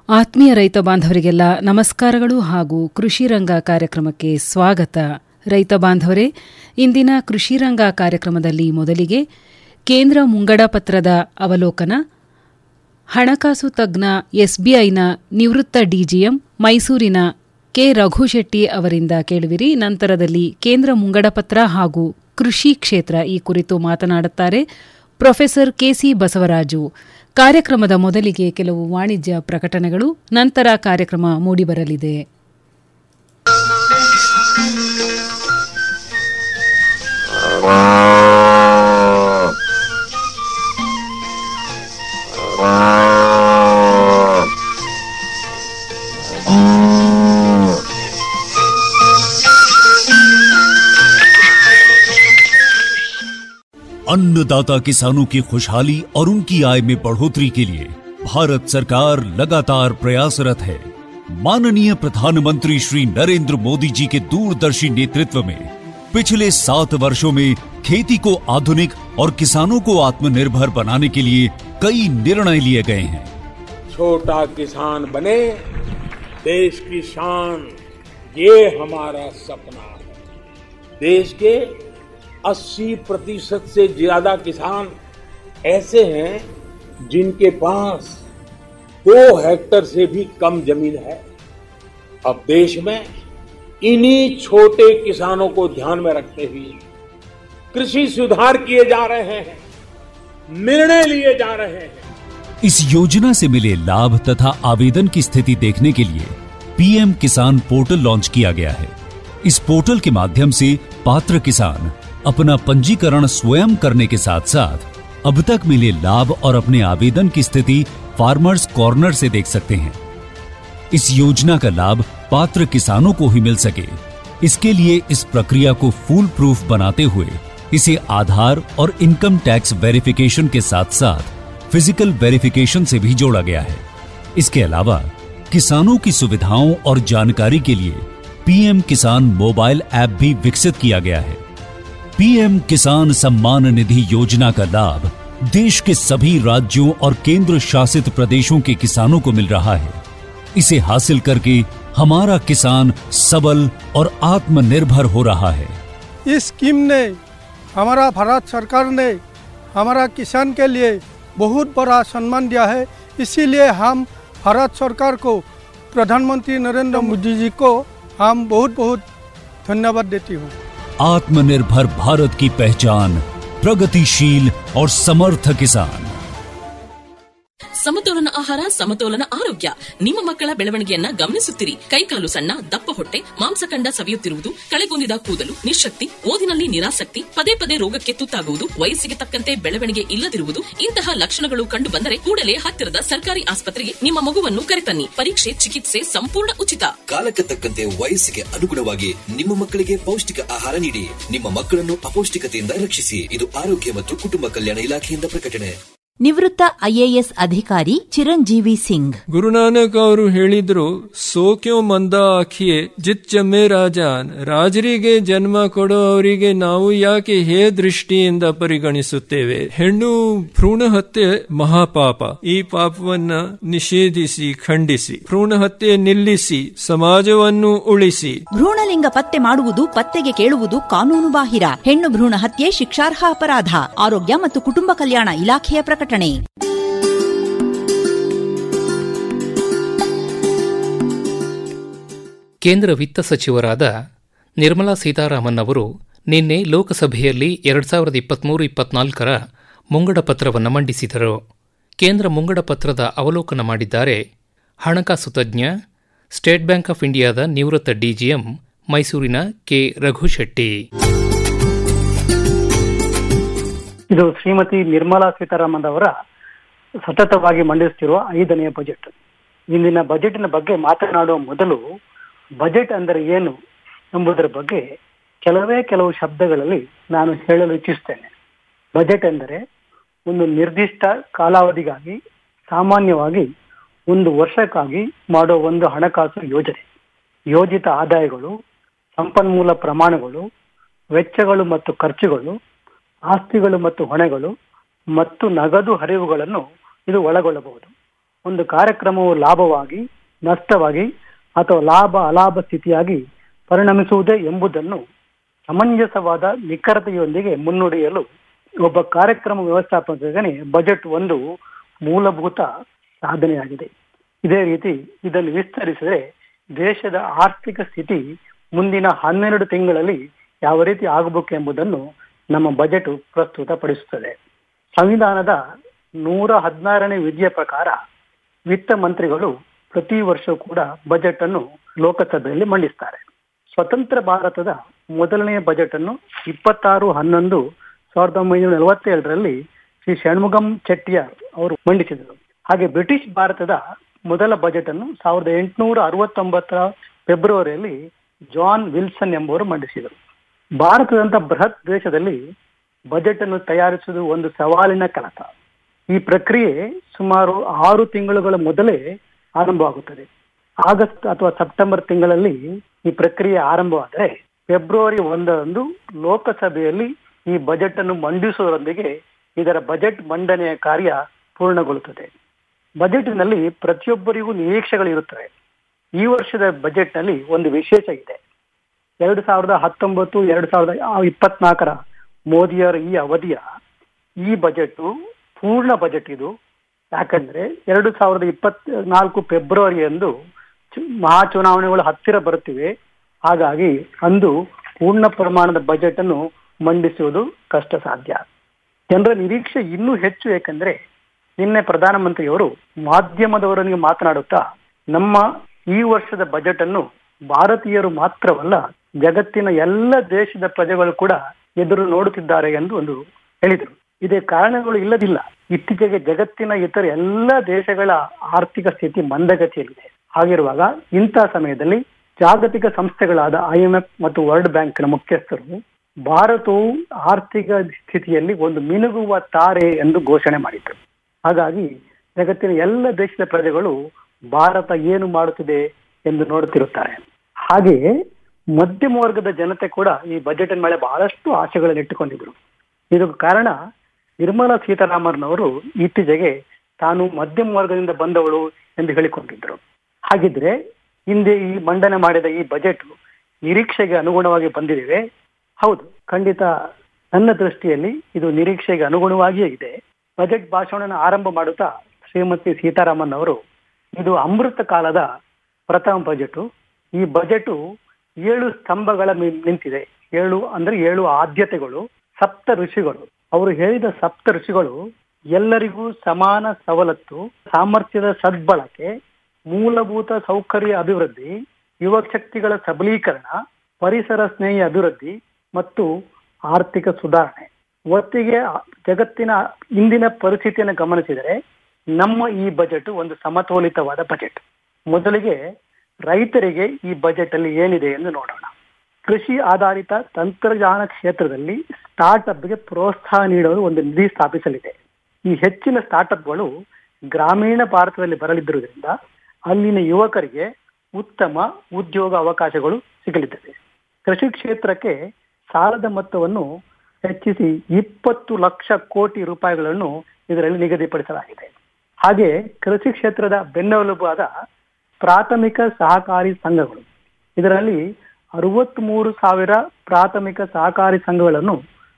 ಆತ್ಮೀಯ ರೈತ ಬಾಂಧವರಿಗೆಲ್ಲ ನಮಸ್ಕಾರಗಳು ಹಾಗೂ ಕೃಷಿ ರಂಗ ಕಾರ್ಯಕ್ರಮಕ್ಕೆ ಸ್ವಾಗತ ರೈತ ಬಾಂಧವರೇ ಇಂದಿನ ಕೃಷಿ ರಂಗ ಕಾರ್ಯಕ್ರಮದಲ್ಲಿ ಮೊದಲಿಗೆ ಕೇಂದ್ರ ಮುಂಗಡ ಪತ್ರದ ಅವಲೋಕನ ಹಣಕಾಸು ತಜ್ಞ ಎಸ್ಬಿಐನ ನಿವೃತ್ತ ಡಿಜಿಎಂ ಮೈಸೂರಿನ ಕೆ ರಘುಶೆಟ್ಟಿ ಅವರಿಂದ ಕೇಳುವಿರಿ ನಂತರದಲ್ಲಿ ಕೇಂದ್ರ ಮುಂಗಡಪತ್ರ ಹಾಗೂ ಕೃಷಿ ಕ್ಷೇತ್ರ ಈ ಕುರಿತು ಮಾತನಾಡುತ್ತಾರೆ ಪ್ರೊಫೆಸರ್ ಕೆಸಿ ಬಸವರಾಜು ಕಾರ್ಯಕ್ರಮದ ಮೊದಲಿಗೆ ಕೆಲವು ವಾಣಿಜ್ಯ ಪ್ರಕಟಣೆಗಳು ನಂತರ ಕಾರ್ಯಕ್ರಮ ಮೂಡಿಬರಲಿದೆ अन्नदाता किसानों की खुशहाली और उनकी आय में बढ़ोतरी के लिए भारत सरकार लगातार प्रयासरत है माननीय प्रधानमंत्री श्री नरेंद्र मोदी जी के दूरदर्शी नेतृत्व में पिछले सात वर्षों में खेती को आधुनिक और किसानों को आत्मनिर्भर बनाने के लिए कई निर्णय लिए गए हैं छोटा किसान बने देश की शान ये हमारा सपना है देश के 80 प्रतिशत से ज्यादा किसान ऐसे हैं जिनके पास दो हेक्टर से भी कम जमीन है अब देश में इन्हीं छोटे किसानों को ध्यान में रखते हुए कृषि सुधार किए जा रहे हैं निर्णय लिए जा रहे हैं इस योजना से मिले लाभ तथा आवेदन की स्थिति देखने के लिए पीएम किसान पोर्टल लॉन्च किया गया है इस पोर्टल के माध्यम से पात्र किसान अपना पंजीकरण स्वयं करने के साथ साथ अब तक मिले लाभ और अपने आवेदन की स्थिति फार्मर्स कॉर्नर से देख सकते हैं इस योजना का लाभ पात्र किसानों को ही मिल सके इसके लिए इस प्रक्रिया को फूल प्रूफ बनाते हुए इसे आधार और इनकम टैक्स वेरिफिकेशन के साथ साथ फिजिकल वेरिफिकेशन से भी जोड़ा गया है इसके अलावा किसानों की सुविधाओं और जानकारी के लिए पीएम किसान मोबाइल ऐप भी विकसित किया गया है पीएम किसान सम्मान निधि योजना का लाभ देश के सभी राज्यों और केंद्र शासित प्रदेशों के किसानों को मिल रहा है इसे हासिल करके हमारा किसान सबल और आत्मनिर्भर हो रहा है इस स्कीम ने हमारा भारत सरकार ने हमारा किसान के लिए बहुत बड़ा सम्मान दिया है इसीलिए हम भारत सरकार को प्रधानमंत्री नरेंद्र मोदी जी को हम बहुत बहुत धन्यवाद देती हूँ आत्मनिर्भर भारत की पहचान प्रगतिशील और समर्थ किसान ಸಮತೋಲನ ಆಹಾರ ಸಮತೋಲನ ಆರೋಗ್ಯ ನಿಮ್ಮ ಮಕ್ಕಳ ಬೆಳವಣಿಗೆಯನ್ನ ಗಮನಿಸುತ್ತಿರಿ ಕೈಕಾಲು ಸಣ್ಣ ದಪ್ಪ ಹೊಟ್ಟೆ ಮಾಂಸಖಂಡ ಸವಿಯುತ್ತಿರುವುದು ಕಳೆಗೊಂದಿದ ಕೂದಲು ನಿಶಕ್ತಿ ಓದಿನಲ್ಲಿ ನಿರಾಸಕ್ತಿ ಪದೇ ಪದೇ ರೋಗಕ್ಕೆ ತುತ್ತಾಗುವುದು ವಯಸ್ಸಿಗೆ ತಕ್ಕಂತೆ ಬೆಳವಣಿಗೆ ಇಲ್ಲದಿರುವುದು ಇಂತಹ ಲಕ್ಷಣಗಳು ಕಂಡು ಬಂದರೆ ಕೂಡಲೇ ಹತ್ತಿರದ ಸರ್ಕಾರಿ ಆಸ್ಪತ್ರೆಗೆ ನಿಮ್ಮ ಮಗುವನ್ನು ಕರೆತನ್ನಿ ಪರೀಕ್ಷೆ ಚಿಕಿತ್ಸೆ ಸಂಪೂರ್ಣ ಉಚಿತ ಕಾಲಕ್ಕೆ ತಕ್ಕಂತೆ ವಯಸ್ಸಿಗೆ ಅನುಗುಣವಾಗಿ ನಿಮ್ಮ ಮಕ್ಕಳಿಗೆ ಪೌಷ್ಟಿಕ ಆಹಾರ ನೀಡಿ ನಿಮ್ಮ ಮಕ್ಕಳನ್ನು ಅಪೌಷ್ಟಿಕತೆಯಿಂದ ರಕ್ಷಿಸಿ ಇದು ಆರೋಗ್ಯ ಮತ್ತು ಕುಟುಂಬ ಕಲ್ಯಾಣ ಇಲಾಖೆಯಿಂದ ಪ್ರಕಟಣೆ ನಿವೃತ್ತ ಐಎಎಸ್ ಅಧಿಕಾರಿ ಚಿರಂಜೀವಿ ಸಿಂಗ್ ಗುರುನಾನಕ್ ಅವರು ಹೇಳಿದ್ರು ಸೋಕ್ಯೋ ಮಂದ ಆಖಿಯೇ ಜಿತ್ ಜಮ್ಮೆ ರಾಜಾನ್ ರಾಜರಿಗೆ ಜನ್ಮ ಕೊಡೋ ಅವರಿಗೆ ನಾವು ಯಾಕೆ ಹೇ ದೃಷ್ಟಿಯಿಂದ ಪರಿಗಣಿಸುತ್ತೇವೆ ಹೆಣ್ಣು ಭ್ರೂಣ ಹತ್ಯೆ ಮಹಾಪಾಪ ಈ ಪಾಪವನ್ನ ನಿಷೇಧಿಸಿ ಖಂಡಿಸಿ ಭ್ರೂಣ ಹತ್ಯೆ ನಿಲ್ಲಿಸಿ ಸಮಾಜವನ್ನು ಉಳಿಸಿ ಭ್ರೂಣಲಿಂಗ ಪತ್ತೆ ಮಾಡುವುದು ಪತ್ತೆಗೆ ಕೇಳುವುದು ಕಾನೂನು ಬಾಹಿರ ಹೆಣ್ಣು ಭ್ರೂಣ ಹತ್ಯೆ ಶಿಕ್ಷಾರ್ಹ ಅಪರಾಧ ಆರೋಗ್ಯ ಮತ್ತು ಕುಟುಂಬ ಕಲ್ಯಾಣ ಇಲಾಖೆಯ ಪ್ರಕಟಣೆ ಕೇಂದ್ರ ವಿತ್ತ ಸಚಿವರಾದ ನಿರ್ಮಲಾ ಸೀತಾರಾಮನ್ ಅವರು ನಿನ್ನೆ ಲೋಕಸಭೆಯಲ್ಲಿ ಎರಡು ಸಾವಿರದ ಇಪ್ಪತ್ಮೂರು ಇಪ್ಪತ್ನಾಲ್ಕರ ಮುಂಗಡ ಪತ್ರವನ್ನು ಮಂಡಿಸಿದರು ಕೇಂದ್ರ ಮುಂಗಡ ಪತ್ರದ ಅವಲೋಕನ ಮಾಡಿದ್ದಾರೆ ಹಣಕಾಸು ತಜ್ಞ ಸ್ಟೇಟ್ ಬ್ಯಾಂಕ್ ಆಫ್ ಇಂಡಿಯಾದ ನಿವೃತ್ತ ಡಿಜಿಎಂ ಮೈಸೂರಿನ ಕೆ ರಘುಶೆಟ್ಟಿ ಇದು ಶ್ರೀಮತಿ ನಿರ್ಮಲಾ ಸೀತಾರಾಮನ್ ಅವರ ಸತತವಾಗಿ ಮಂಡಿಸುತ್ತಿರುವ ಐದನೆಯ ಬಜೆಟ್ ಇಂದಿನ ಬಜೆಟ್ನ ಬಗ್ಗೆ ಮಾತನಾಡುವ ಮೊದಲು ಬಜೆಟ್ ಅಂದರೆ ಏನು ಎಂಬುದರ ಬಗ್ಗೆ ಕೆಲವೇ ಕೆಲವು ಶಬ್ದಗಳಲ್ಲಿ ನಾನು ಹೇಳಲು ಇಚ್ಛಿಸ್ತೇನೆ ಬಜೆಟ್ ಎಂದರೆ ಒಂದು ನಿರ್ದಿಷ್ಟ ಕಾಲಾವಧಿಗಾಗಿ ಸಾಮಾನ್ಯವಾಗಿ ಒಂದು ವರ್ಷಕ್ಕಾಗಿ ಮಾಡುವ ಒಂದು ಹಣಕಾಸು ಯೋಜನೆ ಯೋಜಿತ ಆದಾಯಗಳು ಸಂಪನ್ಮೂಲ ಪ್ರಮಾಣಗಳು ವೆಚ್ಚಗಳು ಮತ್ತು ಖರ್ಚುಗಳು ಆಸ್ತಿಗಳು ಮತ್ತು ಹೊಣೆಗಳು ಮತ್ತು ನಗದು ಹರಿವುಗಳನ್ನು ಇದು ಒಳಗೊಳ್ಳಬಹುದು ಒಂದು ಕಾರ್ಯಕ್ರಮವು ಲಾಭವಾಗಿ ನಷ್ಟವಾಗಿ ಅಥವಾ ಲಾಭ ಅಲಾಭ ಸ್ಥಿತಿಯಾಗಿ ಪರಿಣಮಿಸುವುದೇ ಎಂಬುದನ್ನು ಸಮಂಜಸವಾದ ನಿಖರತೆಯೊಂದಿಗೆ ಮುನ್ನುಡಿಯಲು ಒಬ್ಬ ಕಾರ್ಯಕ್ರಮ ವ್ಯವಸ್ಥಾಪಕನೇ ಬಜೆಟ್ ಒಂದು ಮೂಲಭೂತ ಸಾಧನೆಯಾಗಿದೆ ಇದೇ ರೀತಿ ಇದನ್ನು ವಿಸ್ತರಿಸಿದರೆ ದೇಶದ ಆರ್ಥಿಕ ಸ್ಥಿತಿ ಮುಂದಿನ ಹನ್ನೆರಡು ತಿಂಗಳಲ್ಲಿ ಯಾವ ರೀತಿ ಆಗಬೇಕು ಎಂಬುದನ್ನು ನಮ್ಮ ಬಜೆಟ್ ಪ್ರಸ್ತುತಪಡಿಸುತ್ತದೆ ಸಂವಿಧಾನದ ನೂರ ಹದಿನಾರನೇ ವಿಧಿಯ ಪ್ರಕಾರ ವಿತ್ತ ಮಂತ್ರಿಗಳು ಪ್ರತಿ ವರ್ಷ ಕೂಡ ಬಜೆಟ್ ಅನ್ನು ಲೋಕಸಭೆಯಲ್ಲಿ ಮಂಡಿಸ್ತಾರೆ ಸ್ವತಂತ್ರ ಭಾರತದ ಮೊದಲನೆಯ ಬಜೆಟ್ ಅನ್ನು ಇಪ್ಪತ್ತಾರು ಹನ್ನೊಂದು ಸಾವಿರದ ಒಂಬೈನೂರ ನಲವತ್ತೇಳರಲ್ಲಿ ಶ್ರೀ ಷಣ್ಮುಗಂ ಚೆಟ್ಟಿಯಾರ್ ಅವರು ಮಂಡಿಸಿದರು ಹಾಗೆ ಬ್ರಿಟಿಷ್ ಭಾರತದ ಮೊದಲ ಬಜೆಟ್ ಅನ್ನು ಸಾವಿರದ ಎಂಟುನೂರ ಅರವತ್ತೊಂಬತ್ತರ ಫೆಬ್ರವರಿಯಲ್ಲಿ ಜಾನ್ ವಿಲ್ಸನ್ ಎಂಬುವರು ಮಂಡಿಸಿದರು ಭಾರತದಂತ ಬೃಹತ್ ದೇಶದಲ್ಲಿ ಬಜೆಟ್ ಅನ್ನು ತಯಾರಿಸುವುದು ಒಂದು ಸವಾಲಿನ ಕೆಲಸ ಈ ಪ್ರಕ್ರಿಯೆ ಸುಮಾರು ಆರು ತಿಂಗಳುಗಳ ಮೊದಲೇ ಆರಂಭವಾಗುತ್ತದೆ ಆಗಸ್ಟ್ ಅಥವಾ ಸೆಪ್ಟೆಂಬರ್ ತಿಂಗಳಲ್ಲಿ ಈ ಪ್ರಕ್ರಿಯೆ ಆರಂಭವಾದರೆ ಫೆಬ್ರವರಿ ಒಂದರಂದು ಲೋಕಸಭೆಯಲ್ಲಿ ಈ ಬಜೆಟ್ ಅನ್ನು ಮಂಡಿಸುವುದರೊಂದಿಗೆ ಇದರ ಬಜೆಟ್ ಮಂಡನೆಯ ಕಾರ್ಯ ಪೂರ್ಣಗೊಳ್ಳುತ್ತದೆ ಬಜೆಟ್ನಲ್ಲಿ ಪ್ರತಿಯೊಬ್ಬರಿಗೂ ನಿರೀಕ್ಷೆಗಳಿರುತ್ತವೆ ಈ ವರ್ಷದ ಬಜೆಟ್ನಲ್ಲಿ ಒಂದು ವಿಶೇಷ ಇದೆ ಎರಡು ಸಾವಿರದ ಹತ್ತೊಂಬತ್ತು ಎರಡು ಸಾವಿರದ ಇಪ್ಪತ್ನಾಲ್ಕರ ಮೋದಿಯವರ ಈ ಅವಧಿಯ ಈ ಬಜೆಟ್ ಪೂರ್ಣ ಬಜೆಟ್ ಇದು ಯಾಕಂದ್ರೆ ಎರಡು ಸಾವಿರದ ಇಪ್ಪತ್ ನಾಲ್ಕು ಫೆಬ್ರವರಿಯಂದು ಮಹಾ ಚುನಾವಣೆಗಳು ಹತ್ತಿರ ಬರುತ್ತಿವೆ ಹಾಗಾಗಿ ಅಂದು ಪೂರ್ಣ ಪ್ರಮಾಣದ ಬಜೆಟ್ ಅನ್ನು ಮಂಡಿಸುವುದು ಕಷ್ಟ ಸಾಧ್ಯ ಜನರ ನಿರೀಕ್ಷೆ ಇನ್ನೂ ಹೆಚ್ಚು ಏಕೆಂದ್ರೆ ನಿನ್ನೆ ಪ್ರಧಾನಮಂತ್ರಿಯವರು ಮಾಧ್ಯಮದವರೊಂದಿಗೆ ಮಾತನಾಡುತ್ತಾ ನಮ್ಮ ಈ ವರ್ಷದ ಬಜೆಟ್ ಅನ್ನು ಭಾರತೀಯರು ಮಾತ್ರವಲ್ಲ ಜಗತ್ತಿನ ಎಲ್ಲ ದೇಶದ ಪ್ರಜೆಗಳು ಕೂಡ ಎದುರು ನೋಡುತ್ತಿದ್ದಾರೆ ಎಂದು ಒಂದು ಹೇಳಿದರು ಇದೇ ಕಾರಣಗಳು ಇಲ್ಲದಿಲ್ಲ ಇತ್ತೀಚೆಗೆ ಜಗತ್ತಿನ ಇತರ ಎಲ್ಲ ದೇಶಗಳ ಆರ್ಥಿಕ ಸ್ಥಿತಿ ಮಂದಗತಿಯಲ್ಲಿದೆ ಹಾಗಿರುವಾಗ ಇಂತಹ ಸಮಯದಲ್ಲಿ ಜಾಗತಿಕ ಸಂಸ್ಥೆಗಳಾದ ಐಎಂಎಫ್ ಮತ್ತು ವರ್ಲ್ಡ್ ಬ್ಯಾಂಕ್ನ ಮುಖ್ಯಸ್ಥರು ಭಾರತವು ಆರ್ಥಿಕ ಸ್ಥಿತಿಯಲ್ಲಿ ಒಂದು ಮಿನುಗುವ ತಾರೆ ಎಂದು ಘೋಷಣೆ ಮಾಡಿದರು ಹಾಗಾಗಿ ಜಗತ್ತಿನ ಎಲ್ಲ ದೇಶದ ಪ್ರಜೆಗಳು ಭಾರತ ಏನು ಮಾಡುತ್ತಿದೆ ಎಂದು ನೋಡುತ್ತಿರುತ್ತಾರೆ ಹಾಗೆಯೇ ಮಧ್ಯಮ ವರ್ಗದ ಜನತೆ ಕೂಡ ಈ ಬಜೆಟ್ ಮೇಲೆ ಬಹಳಷ್ಟು ಆಶೆಗಳನ್ನು ಇಟ್ಟುಕೊಂಡಿದ್ರು ಇದಕ್ಕೆ ಕಾರಣ ನಿರ್ಮಲಾ ಸೀತಾರಾಮನ್ ಅವರು ಇತ್ತೀಚೆಗೆ ತಾನು ಮಧ್ಯಮ ವರ್ಗದಿಂದ ಬಂದವಳು ಎಂದು ಹೇಳಿಕೊಂಡಿದ್ರು ಹಾಗಿದ್ರೆ ಹಿಂದೆ ಈ ಮಂಡನೆ ಮಾಡಿದ ಈ ಬಜೆಟ್ ನಿರೀಕ್ಷೆಗೆ ಅನುಗುಣವಾಗಿ ಬಂದಿದ್ದೇವೆ ಹೌದು ಖಂಡಿತ ನನ್ನ ದೃಷ್ಟಿಯಲ್ಲಿ ಇದು ನಿರೀಕ್ಷೆಗೆ ಅನುಗುಣವಾಗಿಯೇ ಇದೆ ಬಜೆಟ್ ಭಾಷಣ ಆರಂಭ ಮಾಡುತ್ತಾ ಶ್ರೀಮತಿ ಸೀತಾರಾಮನ್ ಅವರು ಇದು ಅಮೃತ ಕಾಲದ ಪ್ರಥಮ ಬಜೆಟ್ ಈ ಬಜೆಟ್ ಏಳು ಸ್ತಂಭಗಳ ಮೇಲೆ ನಿಂತಿದೆ ಏಳು ಅಂದ್ರೆ ಏಳು ಆದ್ಯತೆಗಳು ಸಪ್ತ ಋಷಿಗಳು ಅವರು ಹೇಳಿದ ಸಪ್ತ ಋಷಿಗಳು ಎಲ್ಲರಿಗೂ ಸಮಾನ ಸವಲತ್ತು ಸಾಮರ್ಥ್ಯದ ಸದ್ಬಳಕೆ ಮೂಲಭೂತ ಸೌಕರ್ಯ ಅಭಿವೃದ್ಧಿ ಯುವ ಶಕ್ತಿಗಳ ಸಬಲೀಕರಣ ಪರಿಸರ ಸ್ನೇಹಿ ಅಭಿವೃದ್ಧಿ ಮತ್ತು ಆರ್ಥಿಕ ಸುಧಾರಣೆ ಒತ್ತಿಗೆ ಜಗತ್ತಿನ ಇಂದಿನ ಪರಿಸ್ಥಿತಿಯನ್ನು ಗಮನಿಸಿದರೆ ನಮ್ಮ ಈ ಬಜೆಟ್ ಒಂದು ಸಮತೋಲಿತವಾದ ಬಜೆಟ್ ಮೊದಲಿಗೆ ರೈತರಿಗೆ ಈ ಬಜೆಟ್ ಅಲ್ಲಿ ಏನಿದೆ ಎಂದು ನೋಡೋಣ ಕೃಷಿ ಆಧಾರಿತ ತಂತ್ರಜ್ಞಾನ ಕ್ಷೇತ್ರದಲ್ಲಿ ಸ್ಟಾರ್ಟ್ಅಪ್ಗೆ ಪ್ರೋತ್ಸಾಹ ನೀಡಲು ಒಂದು ನಿಧಿ ಸ್ಥಾಪಿಸಲಿದೆ ಈ ಹೆಚ್ಚಿನ ಸ್ಟಾರ್ಟ್ಅಪ್ಗಳು ಗ್ರಾಮೀಣ ಭಾರತದಲ್ಲಿ ಬರಲಿದ್ದುದರಿಂದ ಅಲ್ಲಿನ ಯುವಕರಿಗೆ ಉತ್ತಮ ಉದ್ಯೋಗ ಅವಕಾಶಗಳು ಸಿಗಲಿದ್ದೇವೆ ಕೃಷಿ ಕ್ಷೇತ್ರಕ್ಕೆ ಸಾಲದ ಮೊತ್ತವನ್ನು ಹೆಚ್ಚಿಸಿ ಇಪ್ಪತ್ತು ಲಕ್ಷ ಕೋಟಿ ರೂಪಾಯಿಗಳನ್ನು ಇದರಲ್ಲಿ ನಿಗದಿಪಡಿಸಲಾಗಿದೆ ಹಾಗೆ ಕೃಷಿ ಕ್ಷೇತ್ರದ ಬೆನ್ನೆಲುಬಾದ ಪ್ರಾಥಮಿಕ ಸಹಕಾರಿ ಸಂಘಗಳು ಇದರಲ್ಲಿ ಅರವತ್ಮೂರು ಸಾವಿರ ಪ್ರಾಥಮಿಕ ಸಹಕಾರಿ ಸಂಘಗಳನ್ನು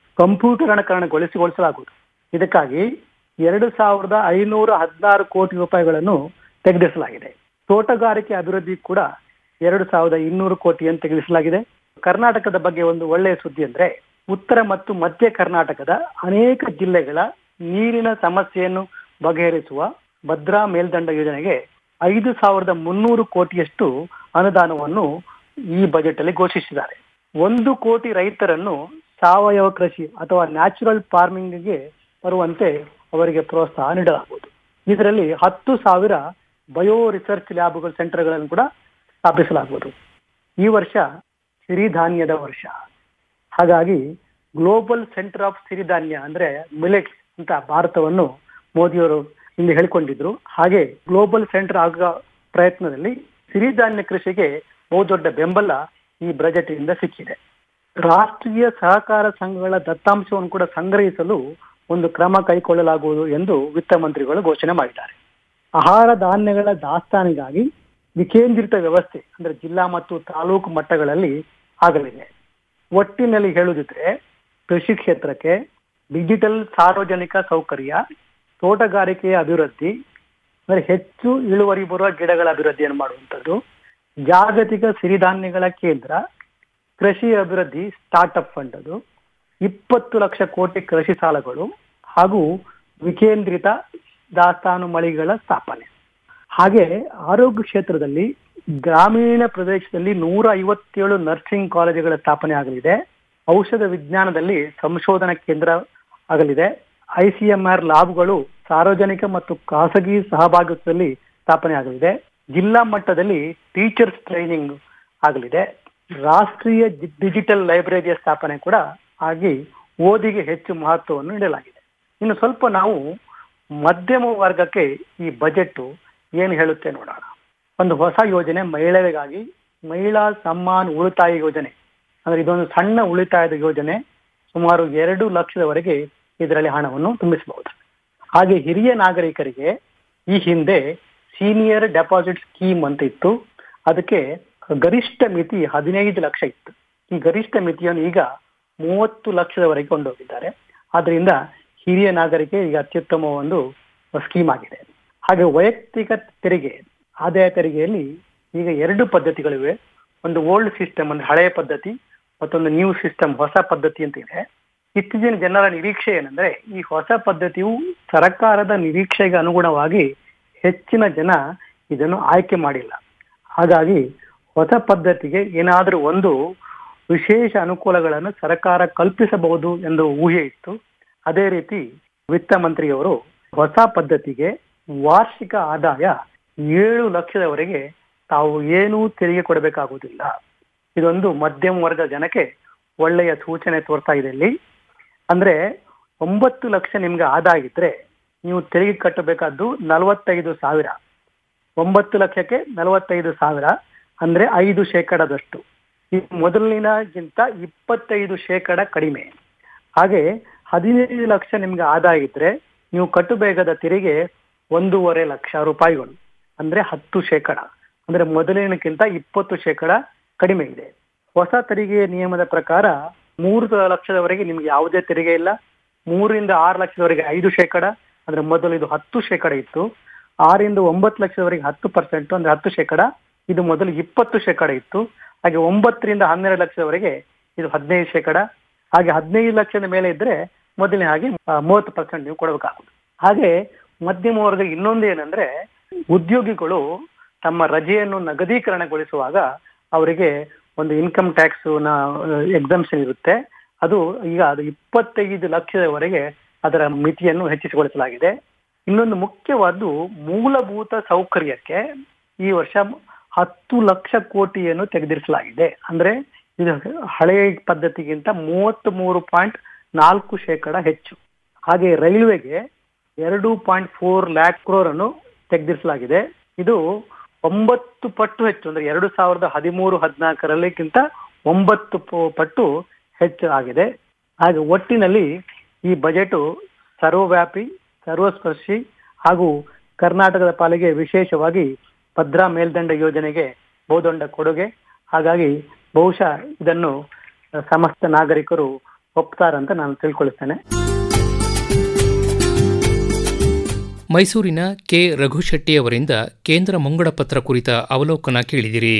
ಕಂಪ್ಯೂಟರೀಕರಣಗೊಳಿಸಿಗೊಳಿಸಲಾಗುವುದು ಇದಕ್ಕಾಗಿ ಎರಡು ಸಾವಿರದ ಐನೂರ ಹದಿನಾರು ಕೋಟಿ ರೂಪಾಯಿಗಳನ್ನು ತೆಗೆದಿಸಲಾಗಿದೆ ತೋಟಗಾರಿಕೆ ಅಭಿವೃದ್ಧಿ ಕೂಡ ಎರಡು ಸಾವಿರದ ಇನ್ನೂರು ಕೋಟಿಯನ್ನು ತೆಗೆದಿಸಲಾಗಿದೆ ಕರ್ನಾಟಕದ ಬಗ್ಗೆ ಒಂದು ಒಳ್ಳೆಯ ಸುದ್ದಿ ಅಂದ್ರೆ ಉತ್ತರ ಮತ್ತು ಮಧ್ಯ ಕರ್ನಾಟಕದ ಅನೇಕ ಜಿಲ್ಲೆಗಳ ನೀರಿನ ಸಮಸ್ಯೆಯನ್ನು ಬಗೆಹರಿಸುವ ಭದ್ರಾ ಮೇಲ್ದಂಡ ಯೋಜನೆಗೆ ಐದು ಸಾವಿರದ ಮುನ್ನೂರು ಕೋಟಿಯಷ್ಟು ಅನುದಾನವನ್ನು ಈ ಬಜೆಟ್ ಅಲ್ಲಿ ಘೋಷಿಸಿದ್ದಾರೆ ಒಂದು ಕೋಟಿ ರೈತರನ್ನು ಸಾವಯವ ಕೃಷಿ ಅಥವಾ ನ್ಯಾಚುರಲ್ ಫಾರ್ಮಿಂಗ್ಗೆ ಬರುವಂತೆ ಅವರಿಗೆ ಪ್ರೋತ್ಸಾಹ ನೀಡಲಾಗುವುದು ಇದರಲ್ಲಿ ಹತ್ತು ಸಾವಿರ ಬಯೋ ರಿಸರ್ಚ್ ಲ್ಯಾಬ್ಗಳ ಸೆಂಟರ್ಗಳನ್ನು ಕೂಡ ಸ್ಥಾಪಿಸಲಾಗುವುದು ಈ ವರ್ಷ ಸಿರಿಧಾನ್ಯದ ವರ್ಷ ಹಾಗಾಗಿ ಗ್ಲೋಬಲ್ ಸೆಂಟರ್ ಆಫ್ ಸಿರಿಧಾನ್ಯ ಅಂದ್ರೆ ಮಿಲೆಟ್ಸ್ ಅಂತ ಭಾರತವನ್ನು ಮೋದಿಯವರು ಇಲ್ಲಿ ಹೇಳಿಕೊಂಡಿದ್ರು ಹಾಗೆ ಗ್ಲೋಬಲ್ ಸೆಂಟರ್ ಆಗುವ ಪ್ರಯತ್ನದಲ್ಲಿ ಸಿರಿಧಾನ್ಯ ಕೃಷಿಗೆ ಬಹುದೊಡ್ಡ ಬೆಂಬಲ ಈ ಬಜೆಟ್ ಇಂದ ಸಿಕ್ಕಿದೆ ರಾಷ್ಟ್ರೀಯ ಸಹಕಾರ ಸಂಘಗಳ ದತ್ತಾಂಶವನ್ನು ಕೂಡ ಸಂಗ್ರಹಿಸಲು ಒಂದು ಕ್ರಮ ಕೈಗೊಳ್ಳಲಾಗುವುದು ಎಂದು ವಿತ್ತ ಮಂತ್ರಿಗಳು ಘೋಷಣೆ ಮಾಡಿದ್ದಾರೆ ಆಹಾರ ಧಾನ್ಯಗಳ ದಾಸ್ತಾನಿಗಾಗಿ ವಿಕೇಂದ್ರಿತ ವ್ಯವಸ್ಥೆ ಅಂದ್ರೆ ಜಿಲ್ಲಾ ಮತ್ತು ತಾಲೂಕು ಮಟ್ಟಗಳಲ್ಲಿ ಆಗಲಿದೆ ಒಟ್ಟಿನಲ್ಲಿ ಹೇಳುದಿದ್ರೆ ಕೃಷಿ ಕ್ಷೇತ್ರಕ್ಕೆ ಡಿಜಿಟಲ್ ಸಾರ್ವಜನಿಕ ಸೌಕರ್ಯ ತೋಟಗಾರಿಕೆಯ ಅಭಿವೃದ್ಧಿ ಅಂದ್ರೆ ಹೆಚ್ಚು ಇಳುವರಿ ಬರುವ ಗಿಡಗಳ ಅಭಿವೃದ್ಧಿಯನ್ನು ಮಾಡುವಂಥದ್ದು ಜಾಗತಿಕ ಸಿರಿಧಾನ್ಯಗಳ ಕೇಂದ್ರ ಕೃಷಿ ಅಭಿವೃದ್ಧಿ ಸ್ಟಾರ್ಟ್ಅಪ್ ಫಂಡ್ ಅದು ಇಪ್ಪತ್ತು ಲಕ್ಷ ಕೋಟಿ ಕೃಷಿ ಸಾಲಗಳು ಹಾಗೂ ವಿಕೇಂದ್ರಿತ ದಾಸ್ತಾನು ಮಳಿಗಳ ಸ್ಥಾಪನೆ ಹಾಗೆ ಆರೋಗ್ಯ ಕ್ಷೇತ್ರದಲ್ಲಿ ಗ್ರಾಮೀಣ ಪ್ರದೇಶದಲ್ಲಿ ನೂರ ಐವತ್ತೇಳು ನರ್ಸಿಂಗ್ ಕಾಲೇಜುಗಳ ಸ್ಥಾಪನೆ ಆಗಲಿದೆ ಔಷಧ ವಿಜ್ಞಾನದಲ್ಲಿ ಸಂಶೋಧನಾ ಕೇಂದ್ರ ಆಗಲಿದೆ ಐಸಿಎಂಆರ್ ಲ್ಯಾಬ್ಗಳು ಸಾರ್ವಜನಿಕ ಮತ್ತು ಖಾಸಗಿ ಸಹಭಾಗಿತ್ವದಲ್ಲಿ ಸ್ಥಾಪನೆ ಆಗಲಿದೆ ಜಿಲ್ಲಾ ಮಟ್ಟದಲ್ಲಿ ಟೀಚರ್ಸ್ ಟ್ರೈನಿಂಗ್ ಆಗಲಿದೆ ರಾಷ್ಟ್ರೀಯ ಡಿ- ಡಿಜಿಟಲ್ ಲೈಬ್ರರಿಯ ಸ್ಥಾಪನೆ ಕೂಡ ಆಗಿ ಓದಿಗೆ ಹೆಚ್ಚು ಮಹತ್ವವನ್ನು ನೀಡಲಾಗಿದೆ ಇನ್ನು ಸ್ವಲ್ಪ ನಾವು ಮಧ್ಯಮ ವರ್ಗಕ್ಕೆ ಈ ಬಜೆಟ್ ಏನು ಹೇಳುತ್ತೆ ನೋಡೋಣ ಒಂದು ಹೊಸ ಯೋಜನೆ ಮಹಿಳೆಯರಿಗಾಗಿ ಮಹಿಳಾ ಸಮ್ಮಾನ್ ಉಳಿತಾಯ ಯೋಜನೆ ಅಂದ್ರೆ ಇದೊಂದು ಸಣ್ಣ ಉಳಿತಾಯದ ಯೋಜನೆ ಸುಮಾರು ಎರಡು ಲಕ್ಷದವರೆಗೆ ಇದರಲ್ಲಿ ಹಣವನ್ನು ತುಂಬಿಸಬಹುದು ಹಾಗೆ ಹಿರಿಯ ನಾಗರಿಕರಿಗೆ ಈ ಹಿಂದೆ ಸೀನಿಯರ್ ಡೆಪಾಸಿಟ್ ಸ್ಕೀಮ್ ಅಂತ ಇತ್ತು ಅದಕ್ಕೆ ಗರಿಷ್ಠ ಮಿತಿ ಹದಿನೈದು ಲಕ್ಷ ಇತ್ತು ಈ ಗರಿಷ್ಠ ಮಿತಿಯನ್ನು ಈಗ ಮೂವತ್ತು ಲಕ್ಷದವರೆಗೆ ಕೊಂಡೋಗಿದ್ದಾರೆ ಆದ್ರಿಂದ ಹಿರಿಯ ನಾಗರಿಕ ಈಗ ಅತ್ಯುತ್ತಮ ಒಂದು ಸ್ಕೀಮ್ ಆಗಿದೆ ಹಾಗೆ ವೈಯಕ್ತಿಕ ತೆರಿಗೆ ಆದಾಯ ತೆರಿಗೆಯಲ್ಲಿ ಈಗ ಎರಡು ಪದ್ಧತಿಗಳಿವೆ ಒಂದು ಓಲ್ಡ್ ಸಿಸ್ಟಮ್ ಅಂದ್ರೆ ಹಳೆಯ ಪದ್ಧತಿ ಮತ್ತೊಂದು ನ್ಯೂ ಸಿಸ್ಟಮ್ ಹೊಸ ಪದ್ಧತಿ ಅಂತ ಇದೆ ಇತ್ತೀಚಿನ ಜನರ ನಿರೀಕ್ಷೆ ಏನಂದ್ರೆ ಈ ಹೊಸ ಪದ್ಧತಿಯು ಸರ್ಕಾರದ ನಿರೀಕ್ಷೆಗೆ ಅನುಗುಣವಾಗಿ ಹೆಚ್ಚಿನ ಜನ ಇದನ್ನು ಆಯ್ಕೆ ಮಾಡಿಲ್ಲ ಹಾಗಾಗಿ ಹೊಸ ಪದ್ಧತಿಗೆ ಏನಾದರೂ ಒಂದು ವಿಶೇಷ ಅನುಕೂಲಗಳನ್ನು ಸರ್ಕಾರ ಕಲ್ಪಿಸಬಹುದು ಎಂದು ಊಹೆ ಇತ್ತು ಅದೇ ರೀತಿ ವಿತ್ತ ಮಂತ್ರಿಯವರು ಹೊಸ ಪದ್ಧತಿಗೆ ವಾರ್ಷಿಕ ಆದಾಯ ಏಳು ಲಕ್ಷದವರೆಗೆ ತಾವು ಏನೂ ತೆರಿಗೆ ಕೊಡಬೇಕಾಗುವುದಿಲ್ಲ ಇದೊಂದು ಮಧ್ಯಮ ವರ್ಗ ಜನಕ್ಕೆ ಒಳ್ಳೆಯ ಸೂಚನೆ ತೋರ್ತಾ ಇದೆ ಇಲ್ಲಿ ಅಂದ್ರೆ ಒಂಬತ್ತು ಲಕ್ಷ ನಿಮ್ಗೆ ಆದಾಯ ಇದ್ರೆ ನೀವು ತೆರಿಗೆ ಕಟ್ಟಬೇಕಾದ್ದು ನಲವತ್ತೈದು ಸಾವಿರ ಒಂಬತ್ತು ಲಕ್ಷಕ್ಕೆ ನಲವತ್ತೈದು ಸಾವಿರ ಅಂದ್ರೆ ಐದು ಶೇಕಡದಷ್ಟು ಇದು ಮೊದಲಿನಗಿಂತ ಇಪ್ಪತ್ತೈದು ಶೇಕಡ ಕಡಿಮೆ ಹಾಗೆ ಹದಿನೈದು ಲಕ್ಷ ನಿಮ್ಗೆ ಆದಾಯ ಇದ್ರೆ ನೀವು ಕಟ್ಟಬೇಕಾದ ತೆರಿಗೆ ಒಂದೂವರೆ ಲಕ್ಷ ರೂಪಾಯಿಗಳು ಅಂದ್ರೆ ಹತ್ತು ಶೇಕಡ ಅಂದ್ರೆ ಮೊದಲಿನಕ್ಕಿಂತ ಇಪ್ಪತ್ತು ಶೇಕಡ ಕಡಿಮೆ ಇದೆ ಹೊಸ ತೆರಿಗೆ ನಿಯಮದ ಪ್ರಕಾರ ಮೂರು ಲಕ್ಷದವರೆಗೆ ನಿಮ್ಗೆ ಯಾವುದೇ ತೆರಿಗೆ ಇಲ್ಲ ಮೂರರಿಂದ ಆರು ಲಕ್ಷದವರೆಗೆ ಐದು ಶೇಕಡ ಅಂದ್ರೆ ಮೊದಲು ಇದು ಹತ್ತು ಶೇಕಡ ಇತ್ತು ಆರಿಂದ ಒಂಬತ್ತು ಲಕ್ಷದವರೆಗೆ ಹತ್ತು ಪರ್ಸೆಂಟ್ ಅಂದ್ರೆ ಹತ್ತು ಶೇಕಡ ಇದು ಮೊದಲು ಇಪ್ಪತ್ತು ಶೇಕಡ ಇತ್ತು ಹಾಗೆ ಒಂಬತ್ತರಿಂದ ಹನ್ನೆರಡು ಲಕ್ಷದವರೆಗೆ ಇದು ಹದಿನೈದು ಶೇಕಡ ಹಾಗೆ ಹದಿನೈದು ಲಕ್ಷದ ಮೇಲೆ ಇದ್ರೆ ಮೊದಲಿನ ಹಾಗೆ ಆ, ಮೂವತ್ತು ಪರ್ಸೆಂಟ್ ನೀವು ಕೊಡಬೇಕಾಗುದು ಹಾಗೆ ಮಧ್ಯಮ ವರ್ಗ ಇನ್ನೊಂದು ಏನಂದ್ರೆ ಉದ್ಯೋಗಿಗಳು ತಮ್ಮ ರಜೆಯನ್ನು ನಗದೀಕರಣಗೊಳಿಸುವಾಗ ಅವರಿಗೆ ಒಂದು ಇನ್ಕಮ್ ಟ್ಯಾಕ್ಸ್ ನ ಎಕ್ಸಾಮ್ಷನ್ ಇರುತ್ತೆ ಅದು ಈಗ ಅದು ಇಪ್ಪತ್ತೈದು ಲಕ್ಷದವರೆಗೆ ಅದರ ಮಿತಿಯನ್ನು ಹೆಚ್ಚಿಸಿಗೊಳಿಸಲಾಗಿದೆ ಇನ್ನೊಂದು ಮುಖ್ಯವಾದ್ದು ಮೂಲಭೂತ ಸೌಕರ್ಯಕ್ಕೆ ಈ ವರ್ಷ ಹತ್ತು ಲಕ್ಷ ಕೋಟಿಯನ್ನು ತೆಗೆದಿರಿಸಲಾಗಿದೆ ಅಂದ್ರೆ ಇದು ಹಳೆಯ ಪದ್ಧತಿಗಿಂತ ಮೂವತ್ತ್ ಮೂರು ಪಾಯಿಂಟ್ ನಾಲ್ಕು ಶೇಕಡ ಹೆಚ್ಚು ಹಾಗೆ ರೈಲ್ವೆಗೆ ಎರಡು ಪಾಯಿಂಟ್ ಫೋರ್ ಲ್ಯಾಕ್ ಕ್ರೋರ್ ಅನ್ನು ತೆಗೆದಿರಿಸಲಾಗಿದೆ ಇದು ಒಂಬತ್ತು ಪಟ್ಟು ಹೆಚ್ಚು ಅಂದ್ರೆ ಎರಡು ಸಾವಿರದ ಹದಿಮೂರು ಹದಿನಾಲ್ಕರಲ್ಲಿಗಿಂತ ಒಂಬತ್ತು ಪ- ಪಟ್ಟು ಹೆಚ್ಚು ಆಗಿದೆ ಹಾಗೆ ಒಟ್ಟಿನಲ್ಲಿ ಈ ಬಜೆಟ್ ಸರ್ವವ್ಯಾಪಿ ಸರ್ವಸ್ಪರ್ಶಿ ಹಾಗೂ ಕರ್ನಾಟಕದ ಪಾಲಿಗೆ ವಿಶೇಷವಾಗಿ ಭದ್ರಾ ಮೇಲ್ದಂಡ ಯೋಜನೆಗೆ ಬಹುದೊಡ್ಡ ಕೊಡುಗೆ ಹಾಗಾಗಿ ಬಹುಶಃ ಇದನ್ನು ಸಮಸ್ತ ನಾಗರಿಕರು ಒಪ್ತಾರಂತ ನಾನು ತಿಳ್ಕೊಳ್ತೇನೆ ಮೈಸೂರಿನ ಕೆ ರಘುಶೆಟ್ಟಿ ಅವರಿಂದ ಕೇಂದ್ರ ಮುಂಗಡ ಪತ್ರ ಕುರಿತ ಅವಲೋಕನ ಕೇಳಿದಿರಿ